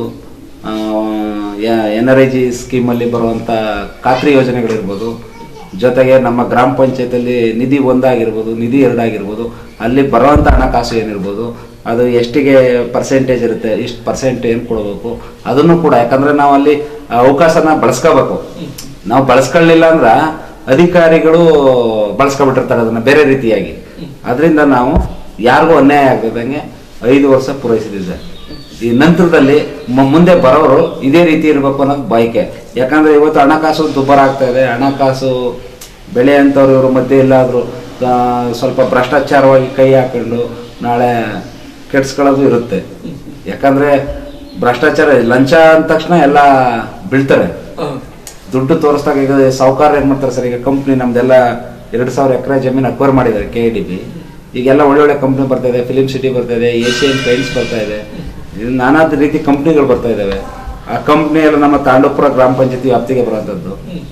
ಎನ್ ಆರ್ ಐ ಜಿ ಸ್ಕೀಮಲ್ಲಿ ಬರುವಂತ ಖಾತ್ರಿ ಯೋಜನೆಗಳಿರ್ಬೋದು ಜೊತೆಗೆ ನಮ್ಮ ಗ್ರಾಮ ಪಂಚಾಯತಲ್ಲಿ ನಿಧಿ ಒಂದಾಗಿರ್ಬೋದು ನಿಧಿ ಎರಡಾಗಿರ್ಬೋದು ಅಲ್ಲಿ ಬರುವಂತ ಹಣಕಾಸು ಏನಿರ್ಬೋದು ಅದು ಎಷ್ಟಿಗೆ ಪರ್ಸೆಂಟೇಜ್ ಇರುತ್ತೆ ಇಷ್ಟು ಪರ್ಸೆಂಟ್ ಏನು ಕೊಡಬೇಕು ಅದನ್ನು ಕೂಡ ಯಾಕಂದ್ರೆ ನಾವು ಅಲ್ಲಿ ಆ ಅವಕಾಶನ ಬಳಸ್ಕೋಬೇಕು ನಾವು ಬಳಸ್ಕೊಳ್ಳಿಲ್ಲ ಅಂದ್ರ ಅಧಿಕಾರಿಗಳು ಬಳಸ್ಕೊಬಿಟ್ಟಿರ್ತಾರೆ ಅದನ್ನ ಬೇರೆ ರೀತಿಯಾಗಿ ಅದರಿಂದ ನಾವು ಯಾರಿಗೂ ಅನ್ಯಾಯ ಆಗದಂಗೆ ಐದು ವರ್ಷ ಪೂರೈಸಿದ್ದೀವಿ ಸರ್ ಈ ನಂತರದಲ್ಲಿ ಮ- ಮುಂದೆ ಬರೋರು ಇದೇ ರೀತಿ ಇರಬೇಕು ಅನ್ನೋದು ಬಯಕೆ ಯಾಕಂದ್ರೆ ಇವತ್ತು ಹಣಕಾಸು ದುಬ್ಬರ ಆಗ್ತಾ ಇದೆ ಹಣಕಾಸು ಬೆಳೆ ಅಂತವ್ರು ಇವ್ರ ಮಧ್ಯೆ ಎಲ್ಲಾದ್ರೂ ಆ, ಸ್ವಲ್ಪ ಭ್ರಷ್ಟಾಚಾರವಾಗಿ ಕೈ ಹಾಕೊಂಡು ನಾಳೆ ಕೆಡ್ಸ್ಕೊಳ್ಳೋದು ಇರುತ್ತೆ ಯಾಕಂದ್ರೆ ಭ್ರಷ್ಟಾಚಾರ ಲಂಚ ಅಂದ ತಕ್ಷಣ ಎಲ್ಲ ಬೀಳ್ತಾರೆ ದುಡ್ಡು ತೋರಿಸ್ದಾಗ ಈಗ ಸಾಹುಕಾರ ಏನ್ ಮಾಡ್ತಾರೆ ಸರ್ ಈಗ ಕಂಪ್ನಿ ನಮ್ದೆಲ್ಲ ಎರಡು ಸಾವಿರ ಎಕರೆ ಜಮೀನು ಅಕ್ವೈರ್ ಮಾಡಿದ್ದಾರೆ ಕೆ ಡಿ ಬಿ ಈಗೆಲ್ಲ ಒಳ್ಳೊಳ್ಳೆ ಕಂಪ್ನಿ ಬರ್ತಾ ಇದೆ ಫಿಲಿಂ ಸಿಟಿ ಬರ್ತಾ ಇದೆ ಏಷಿಯನ್ ಪೇಂಟ್ಸ್ ಬರ್ತಾ ಇದೆ ಇದು ನಾನಾ ರೀತಿ ಕಂಪ್ನಿಗಳು ಬರ್ತಾ ಇದಾವೆ ಆ ಕಂಪ್ನಿ ಎಲ್ಲ ನಮ್ಮ ತಾಂಡೂಪುರ ಗ್ರಾಮ ಪಂಚಾಯತಿ ವ್ಯಾಪ್ತಿಗೆ ಬರುವಂಥದ್ದು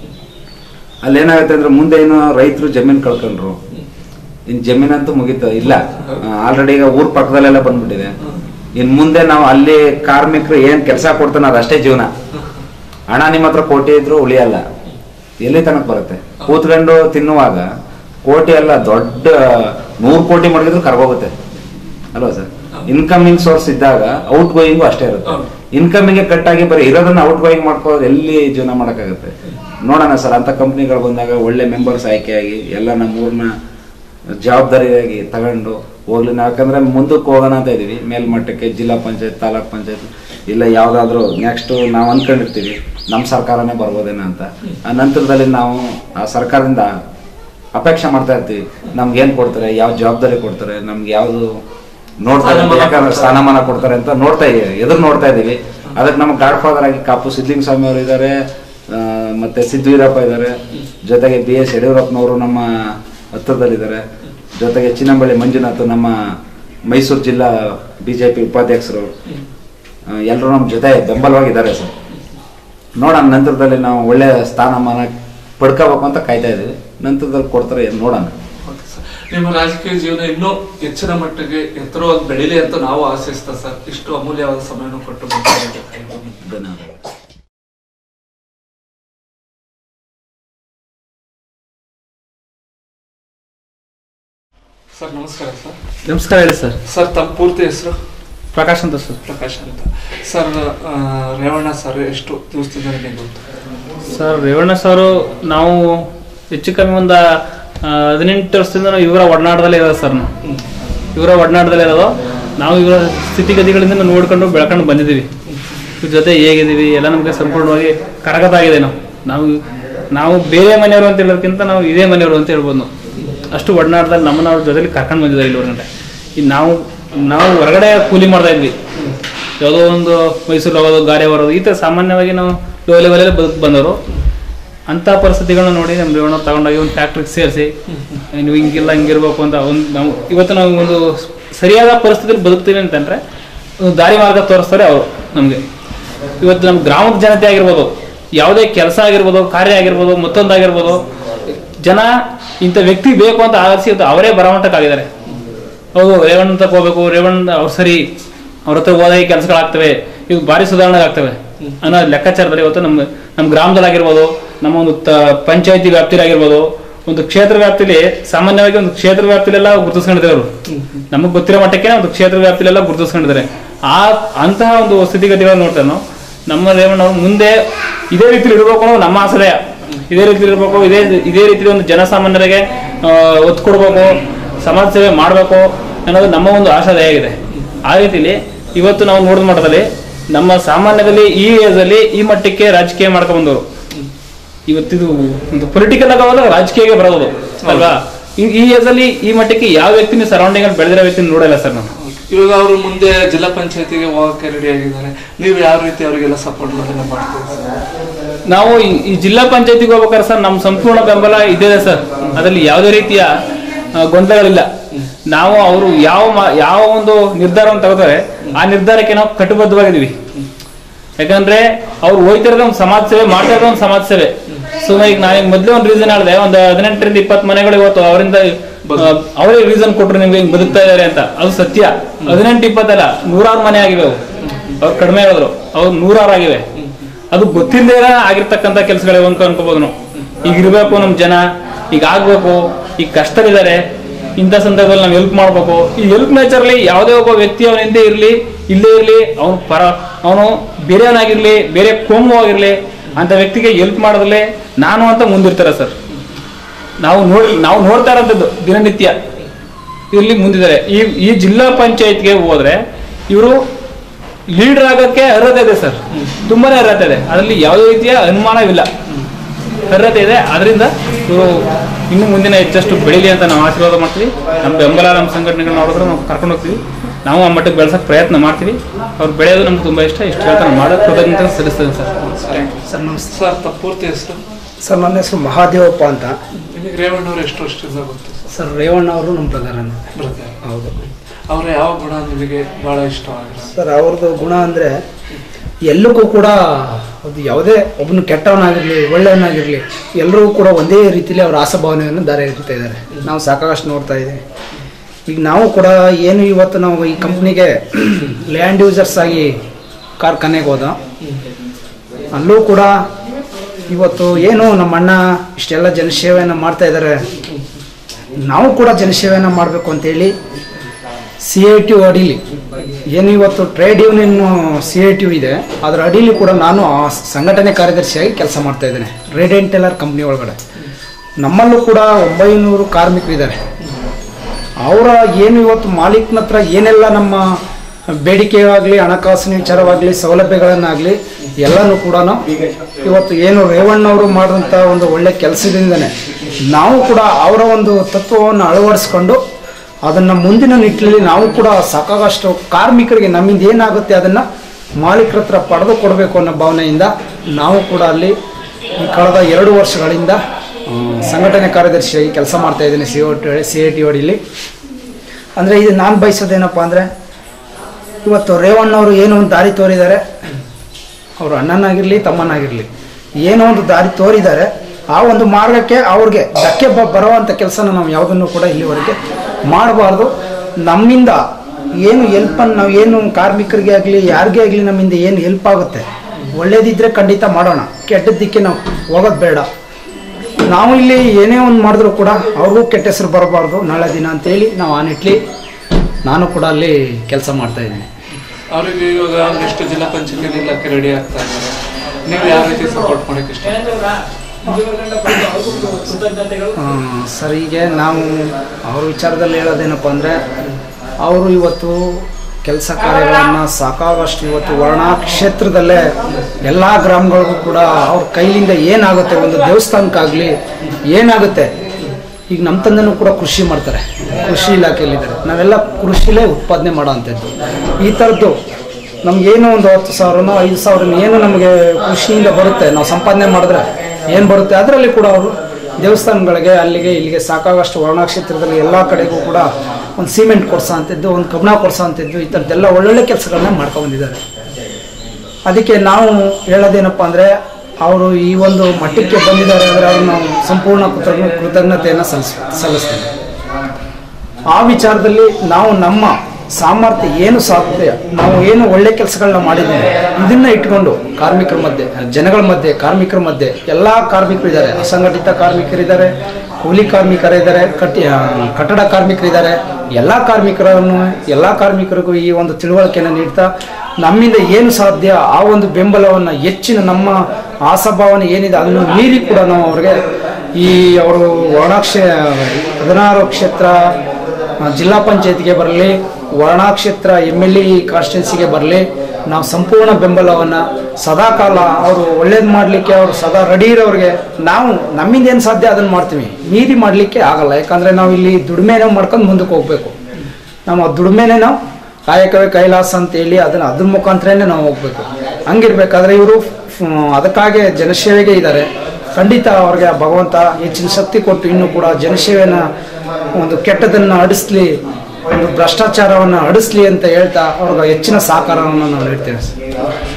ಅಲ್ಲಿ ಏನಾಗುತ್ತೆ ಅಂದ್ರೆ ಮುಂದೆ ಏನು ರೈತರು ಜಮೀನು ಕಳ್ಕೊಂಡ್ರು ಇನ್ ಜಮೀನಂತೂ ಮುಗೀತ ಇಲ್ಲ ಆಲ್ರೆಡಿ ಈಗ ಊರ್ ಪಕ್ಕದಲ್ಲೆಲ್ಲ ಬಂದ್ಬಿಟ್ಟಿದೆ ಇನ್ ಮುಂದೆ ನಾವು ಅಲ್ಲಿ ಕಾರ್ಮಿಕರು ಏನ್ ಕೆಲಸ ಕೊಡ್ತಾನೆ ಅದಷ್ಟೇ ಜೀವನ ಹಣ ನಿಮ್ಮ ಹತ್ರ ಕೋಟಿ ಇದ್ರು ಉಳಿಯಲ್ಲ ಎಲ್ಲಿ ತನಕ ಬರುತ್ತೆ ಕೂತ್ಕೊಂಡು ತಿನ್ನುವಾಗ ಕೋಟಿ ಅಲ್ಲ ದೊಡ್ಡ ನೂರು ಕೋಟಿ ಮಡಗಿದ್ರು ಕರ್ಗೋಗುತ್ತೆ ಅಲ್ವಾ ಸರ್ ಇನ್ಕಮಿಂಗ್ ಸೋರ್ಸ್ ಇದ್ದಾಗ ಔಟ್ ಗೋಯಿಂಗು ಅಷ್ಟೇ ಇರುತ್ತೆ ಹೌದು. ಇನ್ಕಮಿಂಗ್ ಕಟ್ ಆಗಿ ಬರೀ ಇರೋದನ್ನ ಔಟ್ ಗೋಯಿಂಗ್ ಮಾಡ್ಕೊಳ್ಳೋದು ಎಲ್ಲಿ ಜೀವನ ಮಾಡೋಕ್ಕಾಗುತ್ತೆ ನೋಡೋಣ ಸರ್ ಅಂತ ಕಂಪ್ನಿಗಳು ಬಂದಾಗ ಒಳ್ಳೆ ಮೆಂಬರ್ಸ್ ಆಯ್ಕೆಯಾಗಿ ಎಲ್ಲ ನಮ್ಮ ಊರ್ನ ಜವಾಬ್ದಾರಿಯಾಗಿ ತಗೊಂಡು ಹೋಗ್ಲಿ ನಾವು ಯಾಕಂದ್ರೆ ಮುಂದಕ್ಕೆ ಹೋಗೋಣ ಅಂತ ಇದೀವಿ ಮೇಲ್ಮಟ್ಟಕ್ಕೆ ಜಿಲ್ಲಾ ಪಂಚಾಯತ್ ತಾಲೂಕ್ ಪಂಚಾಯತ್ ಇಲ್ಲ ಯಾವ್ದಾದ್ರು ನೆಕ್ಸ್ಟ್ ನಾವು ಅನ್ಕೊಂಡಿರ್ತೀವಿ ನಮ್ಮ ಸರ್ಕಾರನೇ ಬರ್ಬೋದೇನೋ ಅಂತ ಆ ನಂತರದಲ್ಲಿ ನಾವು ಆ ಸರ್ಕಾರದಿಂದ ಅಪೇಕ್ಷೆ ಮಾಡ್ತಾ ಇರ್ತೀವಿ ನಮ್ಗೆ ಏನ್ ಕೊಡ್ತಾರೆ ಯಾವ ಜವಾಬ್ದಾರಿ ಕೊಡ್ತಾರೆ ನಮ್ಗೆ ಯಾವ್ದು ನೋಡ್ತಾ ಇದ್ದೀವಿ ಸ್ಥಾನಮಾನ ಯಾಕಂದ್ರೆ ಕೊಡ್ತಾರೆ. ಸ್ಥಾನಮಾನ ಕೊಡ್ತಾರೆ ಅಂತ ನೋಡ್ತಾ ಇದೀವಿ ಎದುರು ನೋಡ್ತಾ ಇದೀವಿ ಅದಕ್ಕೆ ನಮ್ಮ ಗಾಡ್ ಫಾದರ್ ಆಗಿ ಕಾಪು ಸಿದ್ಲಿಂಗ ಸ್ವಾಮಿ ಅವರು ಇದ್ದಾರೆ ಮತ್ತೆ ಸಿದ್ದವೀರಪ್ಪ ಇದ್ದಾರೆ ಜೊತೆಗೆ ಬಿ ಎಸ್ ಯಡಿಯೂರಪ್ಪನವರು ನಮ್ಮ ಹತ್ರದಲ್ಲಿದ್ದಾರೆ ಜೊತೆಗೆ ಚಿನ್ನಂಬಳ್ಳಿ ಮಂಜುನಾಥ್ ನಮ್ಮ ಮೈಸೂರು ಜಿಲ್ಲಾ ಬಿಜೆಪಿ ಉಪಾಧ್ಯಕ್ಷರು ಎಲ್ಲರೂ ನಮ್ಮ ಜೊತೆ ಬೆಂಬಲವಾಗಿದ್ದಾರೆ ಸರ್ ನೋಡೋಣ ನಂತರದಲ್ಲಿ ನಾವು ಒಳ್ಳೆ ಸ್ಥಾನಮಾನ ಪಡ್ಕೋಬೇಕು ಅಂತ ಕಾಯ್ತಾ ಇದೀವಿ ನಂತರದಲ್ಲಿ ಕೊಡ್ತಾರೆ ಏನ್ ನೋಡೋಣ ಓಕೆ ಸರ್. ನಿಮ್ಮ ರಾಜಕೀಯ ಜೀವನ ಇನ್ನೂ ಹೆಚ್ಚಿನ ಮಟ್ಟಿಗೆ ಎತ್ತರವಾಗಿ ಬೆಳೀಲಿ ಅಂತ ನಾವು ಆಶಿಸ್ತಾ ಸರ್ ಇಷ್ಟು ಅಮೂಲ್ಯವಾದ ಸಮಯವನ್ನು ಕೊಟ್ಟು ಮಾತಾಡೋದಕ್ಕಾಗಿ ಧನ್ಯವಾದಗಳು ಸರ್ ನಮಸ್ಕಾರ ಸರ್ ನಮಸ್ಕಾರ ಹೇಳಿ ಸರ್ ಸರ್ ತಮ್ಮ ಪೂರ್ತಿ ಹೆಸರು ಪ್ರಕಾಶ್ ಅಂತ ಸರ್ ಪ್ರಕಾಶ್ ಅಂತ ಸರ್ ಆ, ರೇವಣ್ಣ ಸರ್ ಎಷ್ಟು ದಿವಸದಿಂದ ನಿಮಗೆ ಗೊತ್ತು ಸರ್ ರೇವಣ್ಣ ಸರು ನಾವು ಹೆಚ್ಚು ಕಮ್ಮಿ ಒಂದು ಆ, ಹದಿನೆಂಟು ವರ್ಷದಿಂದ ನಾವು ಇವರ ಒಡನಾಟದಲ್ಲೇ ಇರೋದು ಸರ್ ನಾವು ಹ್ಮ್. ಇವರ ಒಡನಾಟದಲ್ಲೇ ಇರೋದು ನಾವು ಇವರ ಸ್ಥಿತಿಗತಿಗಳಿಂದ ನಾವು ನೋಡ್ಕೊಂಡು ಬೆಳ್ಕೊಂಡು ಬಂದಿದ್ದೀವಿ ಇವ್ರ ಜೊತೆ ಹೇಗಿದ್ದೀವಿ ಎಲ್ಲ ನಮಗೆ ಸಂಪೂರ್ಣವಾಗಿ ಕರಗತ ಆಗಿದೆ ನಾವು ನಾವು ನಾವು ಬೇರೆ ಮನೆಯವರು ಅಂತ ಹೇಳೋದಕ್ಕಿಂತ ನಾವು ಇದೇ ಮನೆಯವರು ಅಂತ ಹೇಳ್ಬೋದು ನಾವು ಅಷ್ಟು ಒಡನಾಟದಲ್ಲಿ ನಮ್ಮನ್ನ ಅವ್ರ ಜೊತೆಲಿ ಕರ್ಕೊಂಡು ಬಂದಿದ್ದಾರೆ ಇಲ್ಲಿ ಹೊರಗಡೆ ಈಗ ನಾವು ನಾವು ಹೊರಗಡೆ ಕೂಲಿ ಮಾಡ್ತಾ ಇದ್ವಿ ಯಾವುದೋ ಒಂದು ಮೈಸೂರು ಹೋಗೋದು ಗಾಡಿ ಬರೋದು ಈ ಥರ ಸಾಮಾನ್ಯವಾಗಿ ನಾವು ಲೋ ಲೆವೆಲಲ್ಲಿ ಬದುಕು ಬಂದವರು ಅಂಥ ಪರಿಸ್ಥಿತಿಗಳನ್ನ ನೋಡಿ ನಮ್ಮ ರೇವಣ್ಣ ತಗೊಂಡೋಗಿ ಒಂದು ಫ್ಯಾಕ್ಟ್ರಿಗೆ ಸೇರಿಸಿ ನೀವು ಹಿಂಗಿಲ್ಲ ಹಿಂಗಿರ್ಬೇಕು ಅಂತ ಒಂದು ನಾವು ಇವತ್ತು ನಾವು ಒಂದು ಸರಿಯಾದ ಪರಿಸ್ಥಿತಿಯಲ್ಲಿ ಬದುಕ್ತೀವಿ ಅಂತಂದ್ರೆ ಒಂದು ದಾರಿ ಮಾರ್ಗ ತೋರಿಸ್ತಾರೆ ಅವರು ನಮಗೆ ಇವತ್ತು ನಮ್ಮ ಗ್ರಾಮದ ಜನತೆ ಆಗಿರ್ಬೋದು ಯಾವುದೇ ಕೆಲಸ ಆಗಿರ್ಬೋದು ಕಾರ್ಯ ಆಗಿರ್ಬೋದು ಮತ್ತೊಂದಾಗಿರ್ಬೋದು ಜನ ಇಂಥ ವ್ಯಕ್ತಿ ಬೇಕು ಅಂತ ಆರಿಸಿ ಇವತ್ತು ಅವರೇ ಬರಮಟ್ಟಕ್ಕಾಗಿದ್ದಾರೆ ಹೌದು ರೇವಣ್ಣ ತಗೋಬೇಕು ರೇವಣ್ಣ ಅವ್ರು ಸರಿ ಅವ್ರ ಹತ್ರ ಹೋದಾಗ ಕೆಲಸಗಳಾಗ್ತವೆ ಇವು ಭಾರಿ ಸುಧಾರಣೆ ಆಗ್ತವೆ ಅನ್ನೋ ಲೆಕ್ಕಾಚಾರದಲ್ಲಿ ಇವತ್ತು ನಮ್ಮ ನಮ್ಮ ಗ್ರಾಮದಲ್ಲಾಗಿರ್ಬೋದು ನಮ್ಮ ಒಂದು ತ- ಪಂಚಾಯತಿ ವ್ಯಾಪ್ತಿಲಾಗಿರ್ಬೋದು ಒಂದು ಕ್ಷೇತ್ರ ವ್ಯಾಪ್ತಿಲಿ ಸಾಮಾನ್ಯವಾಗಿ ಒಂದು ಕ್ಷೇತ್ರ ವ್ಯಾಪ್ತಿಲೆಲ್ಲ ಗುರುತಿಸ್ಕೊಂಡಿದ್ದಾರೆ ಅವರು ನಮಗೆ ಗೊತ್ತಿರೋ ಮಟ್ಟಕ್ಕೆ ಒಂದು ಕ್ಷೇತ್ರ ವ್ಯಾಪ್ತಿಲೆಲ್ಲ ಗುರುತಿಸ್ಕೊಂಡಿದ್ದಾರೆ ಆ ಅಂತಹ ಒಂದು ಸ್ಥಿತಿಗತಿಗಳನ್ನ ನೋಡ್ತಾ ನಾವು ನಮ್ಮ ರೇವಣ್ಣವ್ರು ಮುಂದೆ ಇದೇ ರೀತಿಲಿ ಇರಬೇಕು ಅನ್ನೋ ನಮ್ಮ ಆಶ್ರಯ ಇದೇ ರೀತಿಲಿ ಇರಬೇಕು ಇದೇ ಇದೇ ರೀತಿಲಿ ಒಂದು ಜನಸಾಮಾನ್ಯರಿಗೆ ಆ, ಒತ್ತು ಕೊಡ್ಬೇಕು ಸಮಾಜ ಸೇವೆ ಮಾಡಬೇಕು ಅನ್ನೋದು ನಮ್ಮ ಒಂದು ಆಶಾದಯ ಆಗಿದೆ ಆ ರೀತಿಲಿ ಇವತ್ತು ನಾವು ನೋಡಿದ ಮಟ್ಟದಲ್ಲಿ ನಮ್ಮ ಸಾಮಾನ್ಯದಲ್ಲಿ ಈ ಏಜಲ್ಲಿ ಈ ಮಟ್ಟಕ್ಕೆ ರಾಜಕೀಯ ಮಾಡ್ಕೊಂಡ್ ಬಂದವರು ಇವತ್ತಿದು ಒಂದು ಪೊಲಿಟಿಕಲ್ ಆಗವಲ್ಲ ರಾಜಕೀಯಕ್ಕೆ ಬರೋದು ಅಲ್ವಾ ಈ- ಈ ಏಜಲ್ಲಿ ಈ ಮಟ್ಟಕ್ಕೆ ಯಾವ ವ್ಯಕ್ತಿನ ಸರೌಂಡಿಂಗ್ ಅಲ್ಲಿ ಬೆಳೆದಿರೋ ವ್ಯಕ್ತಿ ನೋಡಲ್ಲ ಸರ್ ನಾನು ಇವಾಗ ಅವರು ಮುಂದೆ ಜಿಲ್ಲಾ ಪಂಚಾಯತಿಗೆ ಹೋಗಕ್ಕೆ ರೆಡಿ ಆಗಿದ್ದಾರೆ ನೀವು ಯಾವ ರೀತಿ ಅವರಿಗೆಲ್ಲ ಸಪೋರ್ಟ್ ಮಾಡೋದನ್ನ ಮಾಡ್ತೀವಿ ಸರ್ ನಾವು ಈ- ಈ ಜಿಲ್ಲಾ ಪಂಚಾಯತಿಗೆ ಹೋಗ್ಬೇಕಾದ್ರೆ ಸರ್ ನಮ್ಮ ಸಂಪೂರ್ಣ ಬೆಂಬಲ ಇದೆ ಸರ್ ಅದರಲ್ಲಿ ಯಾವುದೇ ರೀತಿಯ ಆ, ಗೊಂದಲಗಳಿಲ್ಲ ನಾವು ಅವರು ಯಾವ ಮಾ- ಯಾವ ಒಂದು ನಿರ್ಧಾರವನ್ನು ತಗೋತಾರೆ ಆ ನಿರ್ಧಾರಕ್ಕೆ ನಾವು ಕಟಿಬದ್ಧವಾಗಿದ್ದೀವಿ ಯಾಕಂದ್ರೆ ಅವ್ರು ಹೋಯ್ತಿರೋದು ಒಂದು ಸಮಾಜ ಸೇವೆ ಮಾಡ್ತಾ ಇರೋದು ಒಂದು ಸಮಾಜ ಸೇವೆ ಸುಮ್ಮನೆ ಈಗ ನಾನು ಮೊದಲೇ ಒಂದು ರೀಸನ್ ಹೇಳಿದೆ ಒಂದು ಹದಿನೆಂಟರಿಂದ ಇಪ್ಪತ್ತು ಮನೆಗಳು ಇವತ್ತು ಅವರಿಂದ ಆ, ಅವರೇ ರೀಸನ್ ಕೊಟ್ರು ನಿಮ್ಗೆ ಹಿಂಗ್ ಬದುಕ್ತಾ ಇದಾರೆ ಅಂತ ಅದು ಸತ್ಯ ಹದಿನೆಂಟು ಇಪ್ಪತ್ತಲ್ಲ ನೂರಾರು ಮನೆ ಆಗಿವೆ ಅವು ಅವ್ರು ಕಡಿಮೆ ಹೇಳಿದ್ರು ಅವ್ರು ನೂರಾರು ಆಗಿವೆ ಅದು ಗೊತ್ತಿಲ್ಲದೆ ಆಗಿರ್ತಕ್ಕಂಥ ಕೆಲಸಗಳು ಅಂತ ಅನ್ಕೋಬಹುದು ನಾವು ಈಗ ಇರ್ಬೇಕು ನಮ್ ಜನ ಈಗ ಆಗ್ಬೇಕು ಈಗ ಕಷ್ಟದಲ್ಲಿದ್ದಾರೆ ಇಂಥ ಸಂದರ್ಭದಲ್ಲಿ ನಾವು ಹೆಲ್ಪ್ ಮಾಡ್ಬೇಕು ಈ ಹೆಲ್ಪ್ ನೇಚರ್ಲಿ ಯಾವುದೇ ಒಬ್ಬ ವ್ಯಕ್ತಿ ಅವನ ಹಿಂದೆ ಇರ್ಲಿ ಇಲ್ಲೇ ಇರ್ಲಿ ಅವನು ಪರ ಅವನು ಬೇರೆಯವನಾಗಿರ್ಲಿ ಬೇರೆ ಕೋಮು ಆಗಿರ್ಲಿ ಅಂತ ವ್ಯಕ್ತಿಗೆ ಹೆಲ್ಪ್ ಮಾಡೋದ್ರಲ್ಲಿ ನಾನು ಅಂತ ಮುಂದಿರ್ತಾರೆ ಸರ್ ನಾವು ನೋಡಿ ನಾವು ನೋಡ್ತಾ ಇರೋಂಥದ್ದು ದಿನನಿತ್ಯ ಇಲ್ಲಿ ಮುಂದಿದ್ದಾರೆ ಈ ಈ ಜಿಲ್ಲಾ ಪಂಚಾಯತ್ಗೆ ಹೋದ್ರೆ ಇವರು ಲೀಡರ್ ಆಗೋಕ್ಕೆ ಅರ್ಹತೆ ಇದೆ ಸರ್ ತುಂಬಾನೇ ಅರ್ಹತೆ ಇದೆ ಅದರಲ್ಲಿ ಯಾವುದೇ ರೀತಿಯ ಅನುಮಾನವಿಲ್ಲ ಅರ್ಹತೆ ಇದೆ ಅದರಿಂದ ಇವರು ಇನ್ನು ಮುಂದಿನ ಹೆಚ್ಚಷ್ಟು ಬೆಳೀಲಿ ಅಂತ ನಾವು ಆಶೀರ್ವಾದ ಮಾಡ್ತೀವಿ ನಮ್ಮ ಬೆಂಬಲ ನಮ್ಮ ಸಂಘಟನೆಗಳನ್ನ ನೋಡಿದ್ರೆ ನಾವು ಕರ್ಕೊಂಡು ಹೋಗ್ತೀವಿ ನಾವು ಆ ಮಟ್ಟಕ್ಕೆ ಬೆಳೆಸೋಕೆ ಪ್ರಯತ್ನ ಮಾಡ್ತೀವಿ ಅವ್ರು ಬೆಳೆಯೋದು ನಮ್ಗೆ ತುಂಬಾ ಇಷ್ಟ ಇಷ್ಟು ಹೇಳ್ತಾ ನಾವು ಮಾಡೋದು ಕೃತಜ್ಞತೆ ಸಲ್ಲಿಸ್ತೇವೆ ಸರ್ ಸರ್ ನಮಸ್ತೆ ಸರ್ ತಮ್ಮ ಪೂರ್ತಿ ಹೆಸರು ಸರ್ ನನ್ನ ಹೆಸರು ಮಹಾದೇವಪ್ಪ ಅಂತ ನಿಮಗೆ ರೇವಣ್ಣವ್ರು ಎಷ್ಟು ವರ್ಷದಿಂದ ಗೊತ್ತು ಸರ್ ಸರ್ ರೇವಣ್ಣ ಅವರು ನಮ್ಮ ಬ್ರದರ್ ಅಂತ ಬ್ರದರ್ ಹೌದು ಅವರ ಯಾವ ಗುಣ ನಿಮಗೆ ಬಹಳ ಇಷ್ಟವಾಗಿದೆ ಸರ್ ಅವ್ರದ್ದು ಗುಣ ಅಂದರೆ ಎಲ್ಲಕ್ಕೂ ಕೂಡ ಅದು ಯಾವುದೇ ಒಬ್ಬನು ಕೆಟ್ಟವನಾಗಿರಲಿ ಒಳ್ಳೆಯವನಾಗಿರಲಿ ಎಲ್ಲರೂ ಕೂಡ ಒಂದೇ ರೀತಿಯಲ್ಲಿ ಅವರ ಆಸಭಾವನೆಯನ್ನು ದಾರಿ ಎರಿತಾ ಇದ್ದಾರೆ ನಾವು ಸಾಕಾಗಷ್ಟು ನೋಡ್ತಾ ಇದ್ದೀವಿ ಈಗ ನಾವು ಕೂಡ ಏನು ಇವತ್ತು ನಾವು ಈ ಕಂಪ್ನಿಗೆ ಲ್ಯಾಂಡ್ ಯೂಸರ್ಸ್ ಆಗಿ ಕಾರ್ಖಾನೆಗೆ ಹೋದ ಅಲ್ಲೂ ಕೂಡ ಇವತ್ತು ಏನು ನಮ್ಮ ಅಣ್ಣ ಇಷ್ಟೆಲ್ಲ ಜನಸೇವೆಯನ್ನು ಮಾಡ್ತಾ ಇದ್ದಾರೆ ನಾವು ಕೂಡ ಜನಸೇವೆಯನ್ನು ಮಾಡಬೇಕು ಅಂತೇಳಿ ಸಿ ಐ ಟಿ ಅಡಿಲಿ ಏನು ಇವತ್ತು trade union C I T ಇದೆ ಅದರ ಅಡಿಲಿ ಕೂಡ ನಾನು ಆ ಸಂಘಟನೆ ಕಾರ್ಯದರ್ಶಿಯಾಗಿ ಕೆಲಸ ಮಾಡ್ತಾ ಇದ್ದೇನೆ ರೇಡಿಯಂಟ್ ಟೆಲರ್ ಕಂಪ್ನಿ ಒಳಗಡೆ ನಮ್ಮಲ್ಲೂ ಕೂಡ ಒಂಬೈನೂರು ಕಾರ್ಮಿಕರಿದ್ದಾರೆ ಅವರ ಏನು ಇವತ್ತು ಮಾಲೀಕನ ಹತ್ರ ಏನೆಲ್ಲ ನಮ್ಮ ಬೇಡಿಕೆ ಆಗಲಿ ಹಣಕಾಸಿನ ವಿಚಾರವಾಗಲಿ ಸೌಲಭ್ಯಗಳನ್ನಾಗಲಿ ಎಲ್ಲನೂ ಕೂಡ ಇವತ್ತು ಏನು ರೇವಣ್ಣವರು ಮಾಡಿದಂಥ ಒಂದು ಒಳ್ಳೆ ಕೆಲಸದಿಂದನೇ ನಾವು ಕೂಡ ಅವರ ಒಂದು ತತ್ವವನ್ನು ಅಳವಡಿಸ್ಕೊಂಡು ಅದನ್ನು ಮುಂದಿನ ನಿಟ್ಟಿನಲ್ಲಿ ನಾವು ಕೂಡ ಸಾಕಾಗಷ್ಟು ಕಾರ್ಮಿಕರಿಗೆ ನಮ್ಮಿಂದ ಏನಾಗುತ್ತೆ ಅದನ್ನು ಮಾಲೀಕರ ಹತ್ರ ಪಡೆದು ಕೊಡಬೇಕು ಅನ್ನೋ ಭಾವನೆಯಿಂದ ನಾವು ಕೂಡ ಅಲ್ಲಿ ಈ ಕಳೆದ ಎರಡು ವರ್ಷಗಳಿಂದ ಆ, ಸಂಘಟನೆ ಕಾರ್ಯದರ್ಶಿಯಾಗಿ ಕೆಲಸ ಮಾಡ್ತಾ ಇದ್ದೀನಿ C O T C I T ಒಡಿಲಿ ಅಂದರೆ ಇದು ನಾನು ಬಯಸೋದೇನಪ್ಪ ಅಂದರೆ ಇವತ್ತು ರೇವಣ್ಣವರು ಏನೋ ಒಂದು ದಾರಿ ತೋರಿದ್ದಾರೆ ಅವರು ಅಣ್ಣನಾಗಿರಲಿ ತಮ್ಮನಾಗಿರಲಿ ಏನೋ ಒಂದು ದಾರಿ ತೋರಿದ್ದಾರೆ ಆ ಒಂದು ಮಾರ್ಗಕ್ಕೆ ಅವ್ರಿಗೆ ಧಕ್ಕೆ ಬ ಬರುವಂಥ ಕೆಲಸನ ನಾವು ಯಾವುದನ್ನು ಕೂಡ ಇಲ್ಲಿವರೆಗೆ ಮಾಡಬಾರ್ದು ನಮ್ಮಿಂದ ಏನು ಹೆಲ್ಪನ್ನು ನಾವು ಏನು ಕಾರ್ಮಿಕರಿಗೆ ಆಗಲಿ ಯಾರಿಗೇ ಆಗಲಿ ನಮ್ಮಿಂದ ಏನು ಹೆಲ್ಪ್ ಆಗುತ್ತೆ ಒಳ್ಳೇದಿದ್ರೆ ಖಂಡಿತ ಮಾಡೋಣ ಕೆಟ್ಟದ್ದಕ್ಕೆ ನಾವು ಹೋಗೋದು ಬೇಡ ನಾವು ಇಲ್ಲಿ ಏನೇ ಒಂದು ಮಾಡಿದ್ರು ಕೂಡ ಅವ್ರಿಗೂ ಕೆಟ್ಟ ಹೆಸರು ಬರಬಾರ್ದು ನಾಳೆ ದಿನ ಅಂತೇಳಿ ನಾವು ಆ ನಿಟ್ಲಿ ನಾನು ಕೂಡ ಅಲ್ಲಿ ಕೆಲಸ ಮಾಡ್ತಾ ಇದ್ದೀನಿ ಅವರಿಗೆ ಇವಾಗ ಎಷ್ಟು ಜಿಲ್ಲಾ ಪಂಚಾಯತಿ ನಿಲ್ಲಕ್ಕೆ ರೆಡಿ ಆಗ್ತಾ ಇದ್ದಾರೆ ನೀವು ಯಾವ ರೀತಿ ಸಪೋರ್ಟ್ ಮಾಡಕ್ಕೆ ಇಷ್ಟ ಆ, ಸರ್ ಈಗ ನಾವು ಅವ್ರ ವಿಚಾರದಲ್ಲಿ ಹೇಳೋದೇನಪ್ಪ ಅಂದರೆ ಅವರು ಇವತ್ತು ಕೆಲಸ ಕಾರ್ಯಗಳನ್ನು ಸಾಕಾಗಷ್ಟು ಇವತ್ತು ವರ್ಣ ಕ್ಷೇತ್ರದಲ್ಲೇ ಎಲ್ಲ ಗ್ರಾಮಗಳಿಗೂ ಕೂಡ ಅವ್ರ ಕೈಲಿಂದ ಏನಾಗುತ್ತೆ ಒಂದು ದೇವಸ್ಥಾನಕ್ಕಾಗಲಿ ಏನಾಗುತ್ತೆ ಈಗ ನಮ್ಮ ತಂದೆನೂ ಕೂಡ ಕೃಷಿ ಮಾಡ್ತಾರೆ ಕೃಷಿ ಇಲಾಖೆಯಲ್ಲಿದ್ದಾರೆ ನಾವೆಲ್ಲ ಕೃಷಿಲೇ ಉತ್ಪಾದನೆ ಮಾಡೋ ಅಂಥದ್ದು ಈ ಥರದ್ದು ನಮಗೇನು ಒಂದು ಹತ್ತು ಸಾವಿರನೋ ಐದು ಸಾವಿರನೋ ಏನು ನಮಗೆ ಕೃಷಿಯಿಂದ ಬರುತ್ತೆ ನಾವು ಸಂಪಾದನೆ ಮಾಡಿದ್ರೆ ಏನು ಬರುತ್ತೆ ಅದರಲ್ಲಿ ಕೂಡ ಅವರು ದೇವಸ್ಥಾನಗಳಿಗೆ ಅಲ್ಲಿಗೆ ಇಲ್ಲಿಗೆ ಸಾಕಾಗಷ್ಟು ವರ್ಣಕ್ಷೇತ್ರದಲ್ಲಿ ಎಲ್ಲ ಕಡೆಗೂ ಕೂಡ ಒಂದು ಸಿಮೆಂಟ್ ಕೊಡ್ಸೋ ಅಂಥದ್ದು ಒಂದು ಕಬ್ಬಣ ಕೊಡ್ಸೋ ಅಂಥದ್ದು ಈ ಥರದ್ದೆಲ್ಲ ಒಳ್ಳೊಳ್ಳೆ ಕೆಲಸಗಳನ್ನ ಮಾಡ್ಕೊಂಡು ಬಂದಿದ್ದಾರೆ ಅದಕ್ಕೆ ನಾವು ಹೇಳೋದೇನಪ್ಪ ಅಂದರೆ ಅವರು ಈ ಒಂದು ಮಟ್ಟಕ್ಕೆ ಬಂದಿದ್ದಾರೆ ಅಂದರೆ ಅವ್ರು ನಾವು ಸಂಪೂರ್ಣ ಕೃತಜ್ಞ ಕೃತಜ್ಞತೆಯನ್ನು ಸಲ್ಲಿಸ್ ಸಲ್ಲಿಸ್ತೇವೆ ಆ ವಿಚಾರದಲ್ಲಿ ನಾವು ನಮ್ಮ ಸಾಮರ್ಥ್ಯ ಏನು ಸಾಧ್ಯ ನಾವು ಏನು ಒಳ್ಳೆ ಕೆಲಸಗಳನ್ನ ಮಾಡಿದ್ದೀವಿ ಇದನ್ನ ಇಟ್ಕೊಂಡು ಕಾರ್ಮಿಕರ ಮಧ್ಯೆ ಜನಗಳ ಮಧ್ಯೆ ಕಾರ್ಮಿಕರ ಮಧ್ಯೆ ಎಲ್ಲ ಕಾರ್ಮಿಕರು ಇದ್ದಾರೆ ಅಸಂಘಟಿತ ಕಾರ್ಮಿಕರಿದ್ದಾರೆ ಕೂಲಿ ಕಾರ್ಮಿಕರಿದ್ದಾರೆ ಕಟ್ಟಿ ಆ, ಕಟ್ಟಡ ಕಾರ್ಮಿಕರಿದ್ದಾರೆ ಎಲ್ಲ ಕಾರ್ಮಿಕರನ್ನು ಎಲ್ಲ ಕಾರ್ಮಿಕರಿಗೂ ಈ ಒಂದು ತಿಳುವಳಿಕೆಯನ್ನು ನೀಡ್ತಾ ನಮ್ಮಿಂದ ಏನು ಸಾಧ್ಯ ಆ ಒಂದು ಬೆಂಬಲವನ್ನು ಹೆಚ್ಚಿನ ನಮ್ಮ ಆಸಭಾವನೆ ಏನಿದೆ ಅದನ್ನು ಮೀರಿ ಕೂಡ ನಾವು ಅವ್ರಿಗೆ ಈ ಅವರು ಒಣಕ್ಷ ಹದಿನಾರು ಕ್ಷೇತ್ರ ಆ, ಜಿಲ್ಲಾ ಪಂಚಾಯತ್ಗೆ ಬರಲಿ ವರ್ಣಾ ಕ್ಷೇತ್ರ ಎಮ್ ಎಲ್ ಇ ಕಾನ್ಸ್ಟಿಟ್ಯೂನ್ಸಿಗೆ ಬರಲಿ ನಾವು ಸಂಪೂರ್ಣ ಬೆಂಬಲವನ್ನು ಸದಾ ಕಾಲ ಅವರು ಒಳ್ಳೇದು ಮಾಡಲಿಕ್ಕೆ ಅವರು ಸದಾ ರೆಡಿ ಇರೋರಿಗೆ ನಾವು ನಮ್ಮಿಂದ ಏನು ಸಾಧ್ಯ ಅದನ್ನು ಮಾಡ್ತೀವಿ ಮೀರಿ ಮಾಡಲಿಕ್ಕೆ ಆಗಲ್ಲ ಯಾಕಂದರೆ ನಾವು ಇಲ್ಲಿ ದುಡಿಮೆನ ಮಾಡ್ಕೊಂಡು ಮುಂದಕ್ಕೆ ಹೋಗಬೇಕು ನಮ್ಮ ದುಡಿಮೆನೆ ನಾವು ಕಾಯಕವೇ ಕೈಲಾಸ ಅಂತ ಹೇಳಿ ಅದನ್ನ ಅದ್ರ ಮುಖಾಂತರನೇ ನಾವು ಹೋಗ್ಬೇಕು ಹಂಗಿರ್ಬೇಕಾದ್ರೆ ಇವರು ಅದಕ್ಕಾಗಿ ಜನಸೇವೆಗೆ ಇದ್ದಾರೆ ಖಂಡಿತ ಅವ್ರಿಗೆ ಆ ಭಗವಂತ ಹೆಚ್ಚಿನ ಶಕ್ತಿ ಕೊಟ್ಟು ಇನ್ನೂ ಕೂಡ ಜನಸೇವೆನ ಒಂದು ಕೆಟ್ಟದನ್ನ ಅಡಿಸ್ಲಿ ಒಂದು ಭ್ರಷ್ಟಾಚಾರವನ್ನು ಅಡಿಸ್ಲಿ ಅಂತ ಹೇಳ್ತಾ ಅವ್ರಿಗೆ ಹೆಚ್ಚಿನ ಸಹಕಾರವನ್ನು ನಾವು ನೀಡ್ತೇವೆ ಸರ್